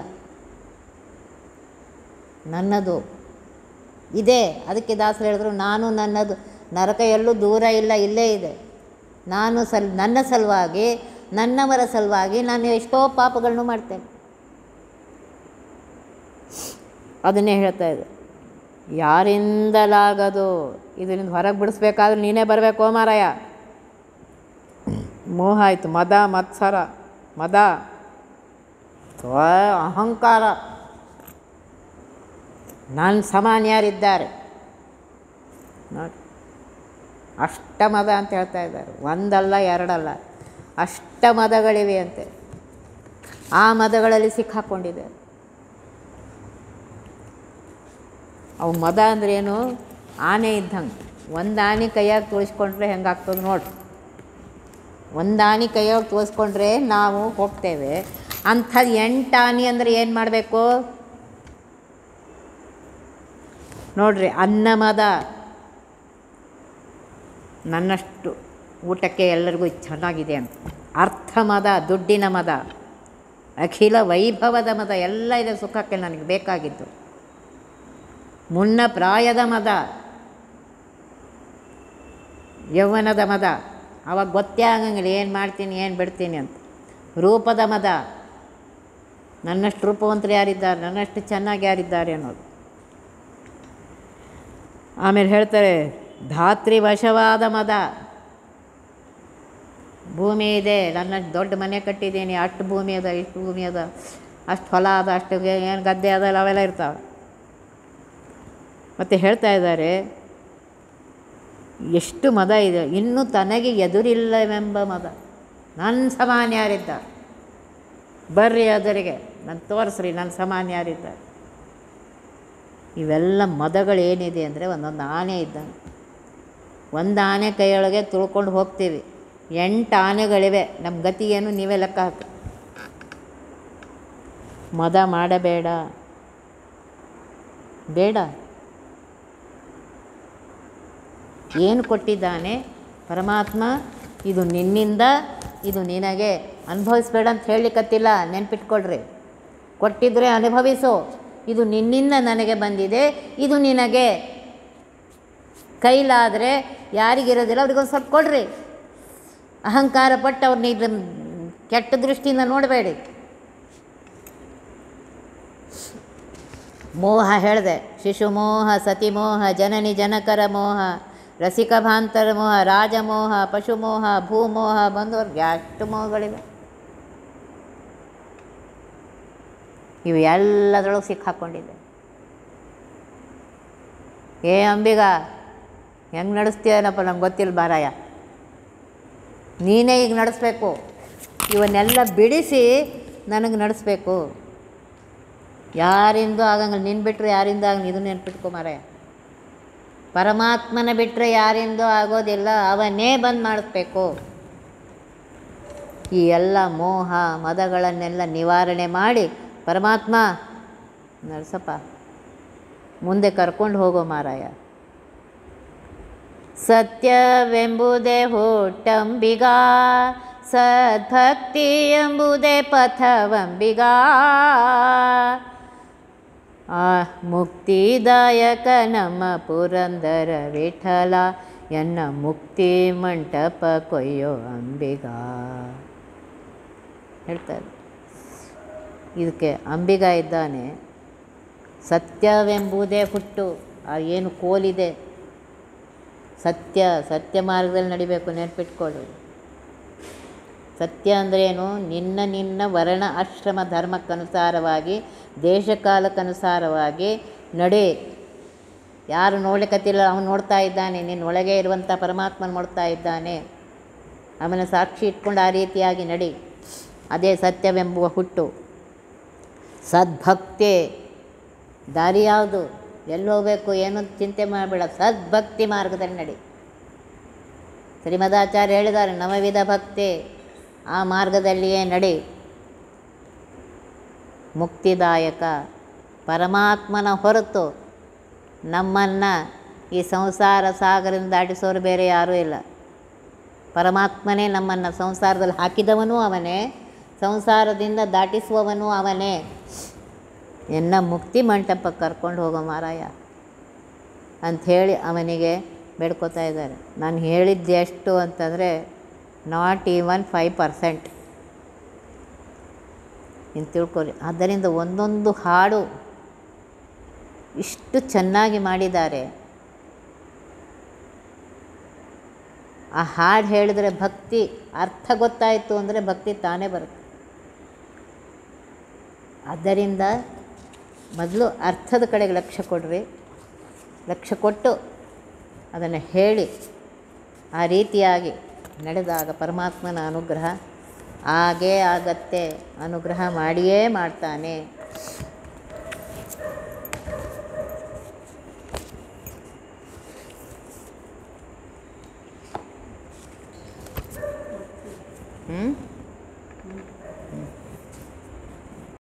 S1: ನನ್ನದು ಇದೆ ಅದಕ್ಕೆ ದಾಸರು ಹೇಳಿದ್ರು ನಾನು ನನ್ನದು ನರಕ ಎಲ್ಲೂ ದೂರ ಇಲ್ಲ ಇಲ್ಲೇ ಇದೆ ನಾನು ಸಲ್ ನನ್ನ ಸಲುವಾಗಿ ನನ್ನವರ ಸಲುವಾಗಿ ನಾನು ಎಷ್ಟೋ ಪಾಪಗಳನ್ನು ಮಾಡ್ತೇನೆ ಅದನ್ನೇ ಹೇಳ್ತಾ ಇದೆ ಯಾರಿಂದಲಾಗದು ಇದರಿಂದ ಹೊರಗೆ ಬಿಡಿಸ್ಬೇಕಾದ್ರೆ ನೀನೇ ಬರಬೇಕು ಮಾರಾಯ ಮೋಹ ಆಯಿತು ಮದ ಮತ್ಸರ ಮದ ಅಥವಾ ಅಹಂಕಾರ ನನ್ನ ಸಮಾನ ಯಾರಿದ್ದಾರೆ ನೋಡಿ ಅಷ್ಟ ಮದ ಅಂತ ಹೇಳ್ತಾ ಇದ್ದಾರೆ ಒಂದಲ್ಲ ಎರಡಲ್ಲ ಅಷ್ಟ ಮದಗಳಿವೆ ಅಂತೆ ಆ ಮದಗಳಲ್ಲಿ ಸಿಕ್ಕಾಕೊಂಡಿದೆ ಅವು ಮದ ಅಂದ್ರೆ ಏನು ಆನೆ ಇದ್ದಂಗೆ ಒಂದು ಆನೆ ಕೈಯಾಗ ತುಳಿಸ್ಕೊಂಡ್ರೆ ಹೆಂಗಾಗ್ತದೆ ನೋಡ್ರಿ ಒಂದು ಆನೆ ಕೈಯಾಗ ತೋರಿಸ್ಕೊಂಡ್ರೆ ನಾವು ಹೋಗ್ತೇವೆ ಅಂಥದ್ದು ಎಂಟು ಆನೆ ಅಂದರೆ ಏನು ಮಾಡಬೇಕು ನೋಡ್ರಿ ಅನ್ನ ಮದ ನನ್ನಷ್ಟು ಊಟಕ್ಕೆ ಎಲ್ಲರಿಗೂ ಚೆನ್ನಾಗಿದೆ ಅಂತ ಅರ್ಥ ಮದ ದುಡ್ಡಿನ ಮದ ಅಖಿಲ ವೈಭವದ ಮದ ಎಲ್ಲ ಇದೆ ಸುಖಕ್ಕೆ ನನಗೆ ಬೇಕಾಗಿದ್ದು ಮುನ್ನ ಪ್ರಾಯದ ಮದ ಯೌವನದ ಮದ ಅವಾಗ ಗೊತ್ತೇ ಆಗಂಗಿಲ್ಲ ಏನು ಮಾಡ್ತೀನಿ ಏನು ಬಿಡ್ತೀನಿ ಅಂತ ರೂಪದ ಮದ ನನ್ನಷ್ಟು ರೂಪವಂತರು ಯಾರಿದ್ದಾರೆ ನನ್ನಷ್ಟು ಚೆನ್ನಾಗಿ ಯಾರಿದ್ದಾರೆ ಅನ್ನೋದು ಆಮೇಲೆ ಹೇಳ್ತಾರೆ ಧಾತ್ರಿ ವಶವಾದ ಮದ ಭೂಮಿ ಇದೆ ನನ್ನ ದೊಡ್ಡ ಮನೆ ಕಟ್ಟಿದ್ದೀನಿ ಅಷ್ಟು ಭೂಮಿ ಅದ ಇಷ್ಟು ಭೂಮಿ ಅದ ಅಷ್ಟು ಹೊಲ ಅದ ಅಷ್ಟು ಏನು ಗದ್ದೆ ಅದಲ್ಲ ಅವೆಲ್ಲ ಇರ್ತಾವೆ ಮತ್ತು ಹೇಳ್ತಾ ಇದ್ದಾರೆ ಎಷ್ಟು ಮದ ಇದೆ ಇನ್ನೂ ತನಗೆ ಎದುರಿಲ್ಲವೆಂಬ ಮದ ನನ್ನ ಸಮಾನ ಯಾರಿದ್ದ ಬರ್ರಿ ಅದರಿಗೆ ನಾನು ತೋರಿಸ್ರಿ ನನ್ನ ಸಮಾನ ಯಾರಿದ್ದಾರೆ ಇವೆಲ್ಲ ಮದಗಳೇನಿದೆ ಅಂದರೆ ಒಂದೊಂದು ಆನೆ ಇದ್ದಂಗೆ ಒಂದು ಆನೆ ಕೈಯೊಳಗೆ ತುಳ್ಕೊಂಡು ಹೋಗ್ತೀವಿ ಎಂಟು ಆನೆಗಳಿವೆ ನಮ್ಮ ಗತಿ ಏನು ನೀವೇ ಲೆಕ್ಕ ಹಾಕಿ ಮದ ಮಾಡಬೇಡ ಬೇಡ ಏನು ಕೊಟ್ಟಿದ್ದಾನೆ ಪರಮಾತ್ಮ ಇದು ನಿನ್ನಿಂದ ಇದು ನಿನಗೆ ಅನುಭವಿಸ್ಬೇಡ ಅಂತ ಹೇಳಲಿಕ್ಕತ್ತಿಲ್ಲ ನೆನ್ಪಿಟ್ಕೊಳ್ರಿ ಕೊಟ್ಟಿದ್ರೆ ಅನುಭವಿಸು ಇದು ನಿನ್ನಿಂದ ನನಗೆ ಬಂದಿದೆ ಇದು ನಿನಗೆ ಕೈಲಾದರೆ ಯಾರಿಗಿರೋದಿಲ್ಲ ಅವ್ರಿಗೊಂದು ಸ್ವಲ್ಪ ಕೊಡ್ರಿ ಅಹಂಕಾರ ಪಟ್ಟು ಅವ್ರನ್ನ ಇದು ಕೆಟ್ಟ ದೃಷ್ಟಿಯಿಂದ ನೋಡಬೇಡಿ ಮೋಹ ಹೇಳಿದೆ ಶಿಶುಮೋಹ ಸತಿಮೋಹ ಜನನಿ ಜನಕರ ಮೋಹ ರಸಿಕಭಾಂತರ ಮೋಹ ರಾಜಮೋಹ ಪಶುಮೋಹ ಭೂಮೋಹ ಬಂದವ್ರಿಗೆ ಎಷ್ಟು ಮೋಹಗಳಿವೆ ಇವು ಎಲ್ಲದರೊಳಗೆ ಸಿಕ್ಕಾಕೊಂಡಿದೆ ಏ ಅಂಬಿಗ ಹೆಂಗೆ ನಡೆಸ್ತೀಯನಪ್ಪ ನಮ್ಗೆ ಗೊತ್ತಿಲ್ಲ ಬಾರಾಯ ನೀನೇ ಈಗ ನಡೆಸ್ಬೇಕು ಇವನ್ನೆಲ್ಲ ಬಿಡಿಸಿ ನನಗೆ ನಡೆಸ್ಬೇಕು ಯಾರಿಂದೂ ಆಗಂಗಿಲ್ಲ ನಿನ್ನ ಬಿಟ್ಟರೆ ಯಾರಿಂದ ಆಗಂಗಿಲ್ಲ ಇದು ನೆನ್ಪಿಟ್ಕೊ ಮಾರಾಯ ಪರಮಾತ್ಮನ ಬಿಟ್ಟರೆ ಯಾರಿಂದೂ ಆಗೋದಿಲ್ಲ ಅವನೇ ಬಂದು ಮಾಡಿಸ್ಬೇಕು ಈ ಎಲ್ಲ ಮೋಹ ಮದಗಳನ್ನೆಲ್ಲ ನಿವಾರಣೆ ಮಾಡಿ ಪರಮಾತ್ಮ ನಡ್ಸಪ್ಪ ಮುಂದೆ ಕರ್ಕೊಂಡು ಹೋಗೋ ಮಾರಾಯ ಸತ್ಯವೆಂಬುದೇ ಹುಟ್ಟಂಬಿಗ ಸದ್ಭಕ್ತಿ ಎಂಬುದೇ ಪಥವಂಬಿಗ ಆ ಮುಕ್ತಿದಾಯಕ ನಮ್ಮ ಪುರಂದರ ವಿಠಲ ಎನ್ನ ಮುಕ್ತಿ ಮಂಟಪ ಕೊಯ್ಯೋ ಅಂಬಿಗ ಹೇಳ್ತಾರೆ ಇದಕ್ಕೆ ಅಂಬಿಗ ಇದ್ದಾನೆ ಸತ್ಯವೆಂಬುದೇ ಹುಟ್ಟು ಆ ಏನು ಕೋಲಿದೆ ಸತ್ಯ ಸತ್ಯ ಮಾರ್ಗದಲ್ಲಿ ನಡಿಬೇಕು ನೆನ್ಪಿಟ್ಕೊಳ್ಳಿ ಸತ್ಯ ಅಂದ್ರೇನು ನಿನ್ನ ನಿನ್ನ ವರ್ಣ ಆಶ್ರಮ ಧರ್ಮಕ್ಕನುಸಾರವಾಗಿ ದೇಶಕಾಲಕ್ಕನುಸಾರವಾಗಿ ನಡೆ ಯಾರು ನೋಡ್ಲಿಕ್ಕತ್ತಿಲ್ಲ ಅವನು ನೋಡ್ತಾ ಇದ್ದಾನೆ ನಿನ್ನ ಒಳಗೆ ಇರುವಂಥ ಪರಮಾತ್ಮ ನೋಡ್ತಾ ಇದ್ದಾನೆ ಅವನ ಸಾಕ್ಷಿ ಇಟ್ಕೊಂಡು ಆ ರೀತಿಯಾಗಿ ನಡಿ ಅದೇ ಸತ್ಯವೆಂಬುವ ಹುಟ್ಟು ಸದ್ಭಕ್ತಿ ದಾರಿ ಯಾವುದು ಎಲ್ಲಿ ಹೋಗಬೇಕು ಏನು ಚಿಂತೆ ಮಾಡಬೇಡ ಸದ್ಭಕ್ತಿ ಮಾರ್ಗದಲ್ಲಿ ನಡಿ ಶ್ರೀಮದಾಚಾರ್ಯ ಹೇಳಿದ್ದಾರೆ ನವವಿಧ ಭಕ್ತಿ ಆ ಮಾರ್ಗದಲ್ಲಿಯೇ ನಡಿ ಮುಕ್ತಿದಾಯಕ ಪರಮಾತ್ಮನ ಹೊರತು ನಮ್ಮನ್ನು ಈ ಸಂಸಾರ ಸಾಗರದಿಂದ ದಾಟಿಸೋರು ಬೇರೆ ಯಾರೂ ಇಲ್ಲ ಪರಮಾತ್ಮನೇ ನಮ್ಮನ್ನು ಸಂಸಾರದಲ್ಲಿ ಹಾಕಿದವನೂ ಅವನೇ ಸಂಸಾರದಿಂದ ದಾಟಿಸುವವನೂ ಅವನೇ ಎನ್ನ ಮುಕ್ತಿ ಮಂಟಪಕ್ಕೆ ಕರ್ಕೊಂಡು ಹೋಗೋ ಮಾರಾಯ ಅಂಥೇಳಿ ಅವನಿಗೆ ಬೇಡ್ಕೋತಾ ಇದ್ದಾರೆ ನಾನು ಹೇಳಿದ್ದು ಎಷ್ಟು ಅಂತಂದರೆ ನಾಟ್ ಈವನ್ ಫೈವ್ ಪರ್ಸೆಂಟ್ ಇನ್ನು ತಿಳ್ಕೊಳ್ಳಿ ಆದ್ದರಿಂದ ಒಂದೊಂದು ಹಾಡು ಇಷ್ಟು ಚೆನ್ನಾಗಿ ಮಾಡಿದ್ದಾರೆ ಆ ಹಾಡು ಹೇಳಿದ್ರೆ ಭಕ್ತಿ ಅರ್ಥ ಗೊತ್ತಾಯಿತು ಅಂದರೆ ಭಕ್ತಿ ತಾನೇ ಬರುತ್ತೆ ಆದ್ದರಿಂದ ಮೊದಲು ಅರ್ಥದ ಕಡೆಗೆ ಲಕ್ಷ್ಯ ಕೊಡ್ರಿ ಲಕ್ಷ್ಯ ಕೊಟ್ಟು ಅದನ್ನು ಹೇಳಿ ಆ ರೀತಿಯಾಗಿ ನಡೆದಾಗ ಪರಮಾತ್ಮನ ಅನುಗ್ರಹ ಆಗೇ ಆಗತ್ತೆ ಅನುಗ್ರಹ ಮಾಡಿಯೇ ಮಾಡ್ತಾನೆ ಹ್ಞೂ